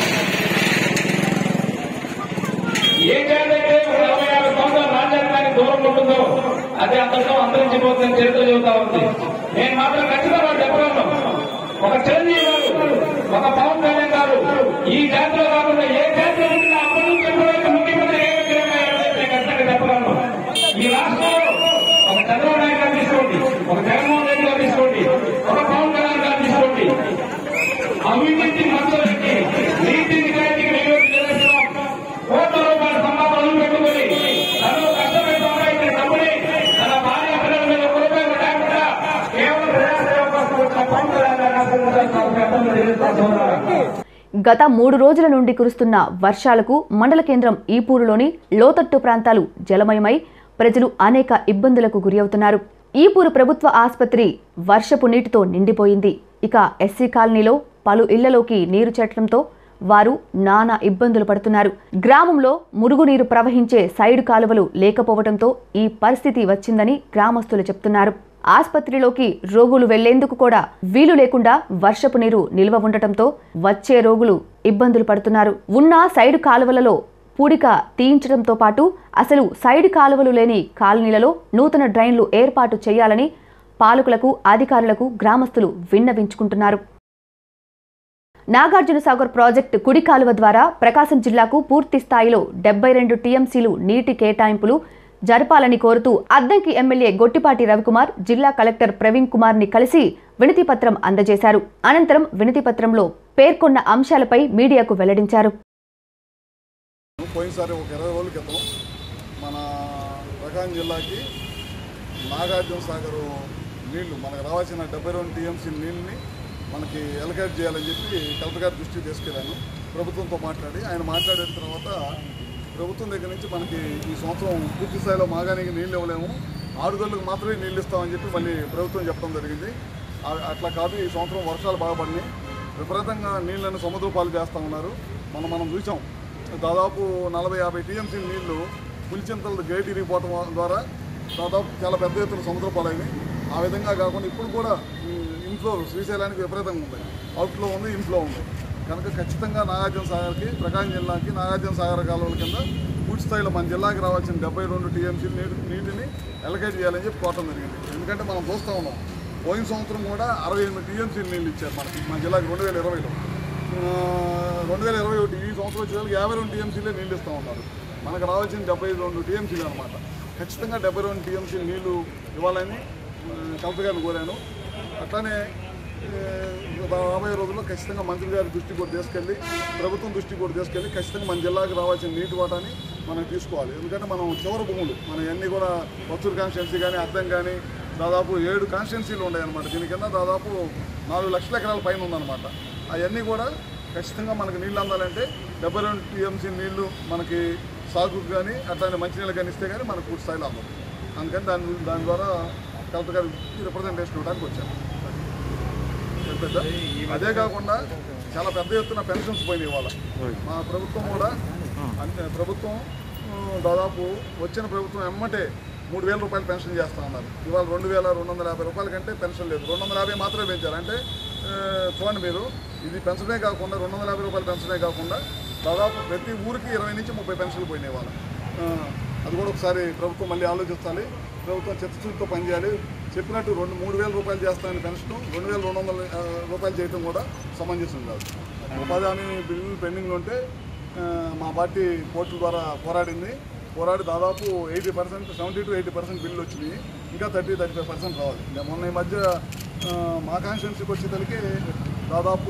ఏ జాతి అయితే ఒక నలభై యాభై సంవత్సరాల రాజ్యాంగానికి దూరం ఉంటుందో అది అతనితో అంతరించిపోతుందని చరిత్ర చెబుతా ఉంది నేను మాత్రం ఖచ్చితంగా చెప్పగలను ఒక చిరంజీవి గారు ఒక పవన్ కళ్యాణ్ గారు ఈ జాతిలో కాకుండా ఏ జాతిలో ఉంటే అప్పటి నుంచి ఎప్పటివరకు ముఖ్యమంత్రి ఏ విధంగా నేను ఖచ్చితంగా చెప్పగలను ఈ రాష్ట్రంలో ఒక చంద్రబాబు నాయుడు గారు తీసుకోండి ఒక జగన్మోహన్ రెడ్డి గారు తీసుకోండి ఒక పవన్ కళ్యాణ్ గారు తీసుకోండి అవినీతి మనుషులకి నీతి నిజాయితీకి నియోజక గత మూడు రోజుల నుండి కురుస్తున్న వర్షాలకు మండల కేంద్రం ఈపూరులోని లోతట్టు ప్రాంతాలు జలమయమై ప్రజలు అనేక ఇబ్బందులకు గురవుతున్నారు ఈపూరు ప్రభుత్వ ఆసుపత్రి వర్షపు నీటితో నిండిపోయింది ఇక ఎస్సీ కాలనీలో పలు ఇళ్లలోకి నీరు చేరటంతో వారు నానా ఇబ్బందులు పడుతున్నారు గ్రామంలో మురుగునీరు ప్రవహించే సైడ్ కాలువలు లేకపోవడంతో ఈ పరిస్థితి వచ్చిందని గ్రామస్తులు చెప్తున్నారు ఆసుపత్రిలోకి రోగులు వెళ్లేందుకు కూడా వీలు లేకుండా వర్షపు నీరు నిల్వ ఉండటంతో వచ్చే రోగులు ఇబ్బందులు పడుతున్నారు ఉన్న సైడ్ కాలువలలో పూడిక తీయించడంతో పాటు అసలు సైడ్ కాలువలు లేని కాలనీలలో నూతన డ్రైన్లు ఏర్పాటు చేయాలని పాలకులకు అధికారులకు గ్రామస్తులు విన్నవించుకుంటున్నారు నాగార్జున సాగర్ ప్రాజెక్టు కుడి కాలువ ద్వారా ప్రకాశం జిల్లాకు పూర్తి స్థాయిలో డెబ్బై రెండు టీఎంసీలు నీటి కేటాయింపులు జరపాలని కోరుతూ అద్దంకి ఎమ్మెల్యే గొట్టిపాటి రవికుమార్ జిల్లా కలెక్టర్ ప్రవీణ్ కుమార్ ని కలిసి వినతి పత్రం అందజేశారు అనంతరం వినతి పత్రంలో పేర్కొన్న అంశాలపై మీడియాకు వెల్లడించారు పోయినసారి ఒక ఇరవై రోజుల క్రితం మన ప్రకాశం జిల్లాకి నాగార్జున సాగర్ నీళ్లు మనకు రావాల్సిన డెబ్బై రెండు టీఎంసీ నీళ్ళని మనకి ఎలకేట్ చేయాలని చెప్పి కలెక్టర్ గారి దృష్టికి తీసుకెళ్ళాను ప్రభుత్వంతో మాట్లాడి ఆయన మాట్లాడిన తర్వాత ప్రభుత్వం దగ్గర నుంచి మనకి ఈ సంవత్సరం పూర్తి స్థాయిలో మాగానికి నీళ్ళు ఇవ్వలేము ఆరు గంటలకు మాత్రమే నీళ్ళు ఇస్తామని చెప్పి మళ్ళీ ప్రభుత్వం చెప్పడం జరిగింది ఆ- అట్లా కాదు ఈ సంవత్సరం వర్షాలు బాగా పడినాయి విపరీతంగా నీళ్ళని సముద్ర పాలు చేస్తూ ఉన్నారు మనం మనం చూసాం దాదాపు నలభై యాభై టీఎంసీ నీళ్లు పులిచింతల గేట్ ఇరిగిపోవటం ద్వారా దాదాపు చాలా పెద్ద ఎత్తున సముద్ర పాలైనవి ఆ విధంగా కాకుండా ఇప్పుడు కూడా ఇన్ఫ్లో శ్రీశైలానికి విపరీతంగా ఉంది అవుట్లో ఉంది ఇన్ఫ్లో ఉంది కనుక ఖచ్చితంగా నాగార్జున సాగర్కి ప్రకాశం జిల్లాకి నాగార్జున సాగర్ కాలువల కింద పూర్తి స్థాయిలో మన జిల్లాకి రావాల్సిన డెబ్బై రెండు టీఎంసీ నీటి నీటిని ఎలకేట్ చేయాలని చెప్పి కోరటం జరిగింది ఎందుకంటే మనం చూస్తూ ఉన్నాం పోయిన సంవత్సరం కూడా అరవై ఎనిమిది టీఎంసీ నీళ్ళు ఇచ్చారు మనకి మన జిల్లాకి రెండు వేల ఇరవైలో రెండు వేల ఇరవై ఒకటి ఈ సంవత్సరం వచ్చేసరికి యాభై రెండు టీఎంసీలే నీళ్ళు ఇస్తూ ఉన్నారు మనకు రావాల్సిన డెబ్బై రెండు టీఎంసీలు అనమాట ఖచ్చితంగా డెబ్బై రెండు టీఎంసీ నీళ్లు ఇవ్వాలని ఆ, కలెక్టర్ గారిని కోరాను అట్లానే ఆ, రాబోయే రోజుల్లో ఖచ్చితంగా మంత్రి గారి దృష్టికి కూడా తీసుకెళ్ళి ప్రభుత్వం దృష్టికి కూడా తీసుకెళ్ళి ఖచ్చితంగా మన జిల్లాకి రావాల్సిన నీటి వాటాని మనం తీసుకోవాలి ఎందుకంటే మనం చివరి భూములు మన అన్నీ కూడా వత్తూరు కాన్స్టిట్యున్సీ కానీ అర్థం కానీ దాదాపు ఏడు కాన్స్టిట్యున్సీలు ఉన్నాయి అనమాట దీని కింద దాదాపు నాలుగు లక్షల ఎకరాల పైన ఉందన్నమాట అవన్నీ కూడా ఖచ్చితంగా మనకు నీళ్ళు అందాలంటే డెబ్బై రెండు టీఎంసీ నీళ్లు మనకి సాగుకు కానీ అట్లానే మంచినీళ్ళు కానీ ఇస్తే కానీ మనకు పూర్తి స్థాయిలో అందదు అందుకని దాని దాని ద్వారా కలెక్టర్ గారికి రిప్రజెంటేషన్ ఇవ్వడానికి వచ్చాను పెద్ద అదే కాకుండా చాలా పెద్ద ఎత్తున పెన్షన్స్ పోయినాయి ఇవాళ మా ప్రభుత్వం కూడా అంటే ప్రభుత్వం ఆ, దాదాపు వచ్చిన ప్రభుత్వం ఎమ్మటే మూడు వేల రూపాయలు పెన్షన్ చేస్తా ఉన్నారు ఇవాళ రెండు వేల రెండు వందల యాభై రూపాయల కంటే పెన్షన్ లేదు రెండు వందల యాభై మాత్రమే పెంచారు అంటే ఆ, చూడండి మీరు ఇది పెన్షనే కాకుండా రెండు వందల యాభై రూపాయల పెన్షనే కాకుండా దాదాపు ప్రతి ఊరికి ఇరవై నుంచి ముప్పై పెన్షన్లు పోయినాయి వాళ్ళ అది కూడా ఒకసారి ప్రభుత్వం మళ్ళీ ఆలోచించాలి ప్రభుత్వం చిత్తశుద్ధితో పనిచేయాలి చెప్పినట్టు రెండు మూడు వేల రూపాయలు చేస్తానని పెన్షన్ రెండు వేల రెండు వందల ఆ, రూపాయలు చేయడం కూడా సమంజసం కాదు ఉపాధి హామీ బిల్లులు పెండింగ్ ఉంటే ఆ, మా పార్టీ కోర్టుల ద్వారా పోరాడింది పోరాడి దాదాపు eighty percent seventy to eighty percent bill వచ్చినాయి ఇంకా థర్టీ థర్టీ ఫైవ్ పర్సెంట్ రావాలి ఇంకా మొన్న ఈ మధ్య ఆ, మా కాన్స్టిట్యున్సీకి వచ్చేసరికి దాదాపు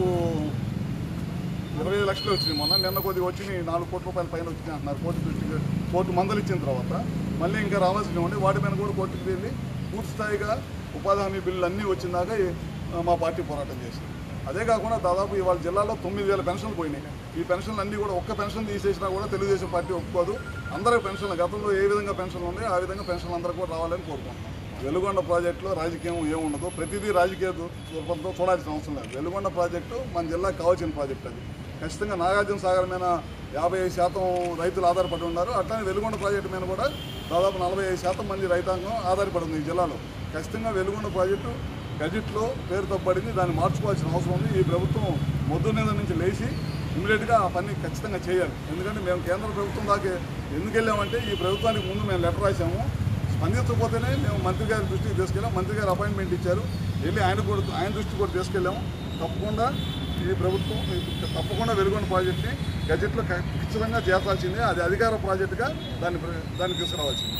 ఇరవై ఐదు లక్షలు వచ్చినాయి మొన్న నిన్న కొద్దిగా వచ్చినాయి నాలుగు కోట్ల రూపాయల పైన వచ్చినాయి అంటున్నారు కోర్టు దృష్టికి కోర్టు మందలు ఇచ్చిన తర్వాత మళ్ళీ ఇంకా రావాల్సినవి ఉండి వాటి మీద కూడా కోర్టుకు వెళ్ళి పూర్తి స్థాయిగా ఉపాధి హామీ బిల్లులు అన్నీ వచ్చిందాక ఈ- మా పార్టీ పోరాటం చేసింది అదే కాకుండా దాదాపు ఇవాళ జిల్లాలో తొమ్మిది వేల పెన్షన్లు పోయినాయి ఈ పెన్షన్లు అన్నీ కూడా ఒక్క పెన్షన్ తీసేసినా కూడా తెలుగుదేశం పార్టీ ఒప్పుకోదు అందరూ పెన్షన్లు గతంలో ఏ విధంగా పెన్షన్లు ఉన్నాయో ఆ విధంగా పెన్షన్లు అందరూ కూడా రావాలని కోరుకుంటున్నాం వెలుగొండ ప్రాజెక్టులో రాజకీయం ఏముండదు ప్రతిదీ రాజకీయ రూపంతో చూడాల్సిన అవసరం లేదు వెలుగొండ ప్రాజెక్టు మన జిల్లాకు కావాల్సిన ప్రాజెక్ట్ అది ఖచ్చితంగా నాగార్జున సాగర్ మీద యాభై ఐదు శాతం రైతులు ఆధారపడి ఉన్నారు అట్లానే వెలుగొండ ప్రాజెక్టు మీద కూడా దాదాపు నలభై ఐదు శాతం మంది రైతాంగం ఆధారపడి ఉంది ఈ జిల్లాలో ఖచ్చితంగా వెలుగొండ ప్రాజెక్టు గజెట్లో పేరు తప్పబడింది దాన్ని మార్చుకోవాల్సిన అవసరం ఉంది ఈ ప్రభుత్వం మొద్దు మీద నుంచి లేచి ఇమీడియట్గా ఆ పని ఖచ్చితంగా చేయాలి ఎందుకంటే మేము కేంద్ర ప్రభుత్వం దాకా ఎందుకు వెళ్ళామంటే ఈ ప్రభుత్వానికి ముందు మేము లెటర్ రాసాము స్పందించకపోతేనే మేము మంత్రి గారి దృష్టికి తీసుకెళ్ళాం మంత్రి గారు అపాయింట్మెంట్ ఇచ్చారు వెళ్ళి ఆయన కూడా ఆయన దృష్టికి కూడా తీసుకెళ్ళాము తప్పకుండా ఈ ప్రభుత్వం తప్పకుండా వెలుగొండ ప్రాజెక్ట్ని గజెట్లో ఖచ్చితంగా చేర్చాల్సిందే అది అధికార ప్రాజెక్టుగా దాన్ని ప్ర- దాన్ని తీసుకురావాల్సింది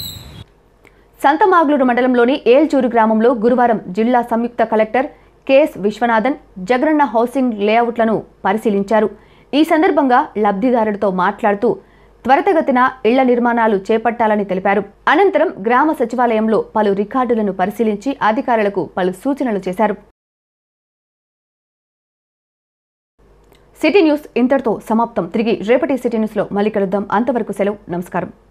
సంతమాగ్లూరు మండలంలోని ఏల్చూరు గ్రామంలో గురువారం జిల్లా సంయుక్త collector KS Viswanathan Jagananna housing లేఅవుట్లను పరిశీలించారు ఈ సందర్భంగా లబ్ధిదారులతో మాట్లాడుతూ త్వరితగతిన ఇళ్ల నిర్మాణాలు చేపట్టాలని తెలిపారు అనంతరం గ్రామ సచివాలయంలో పలు రికార్డులను పరిశీలించి అధికారులకు పలు సూచనలు చేశారు సిటీ న్యూస్ ఇంతటితో సమాప్తం తిరిగి రేపటి సిటీ న్యూస్లో మళ్ళీ కలుద్దాం అంతవరకు సెలవు నమస్కారం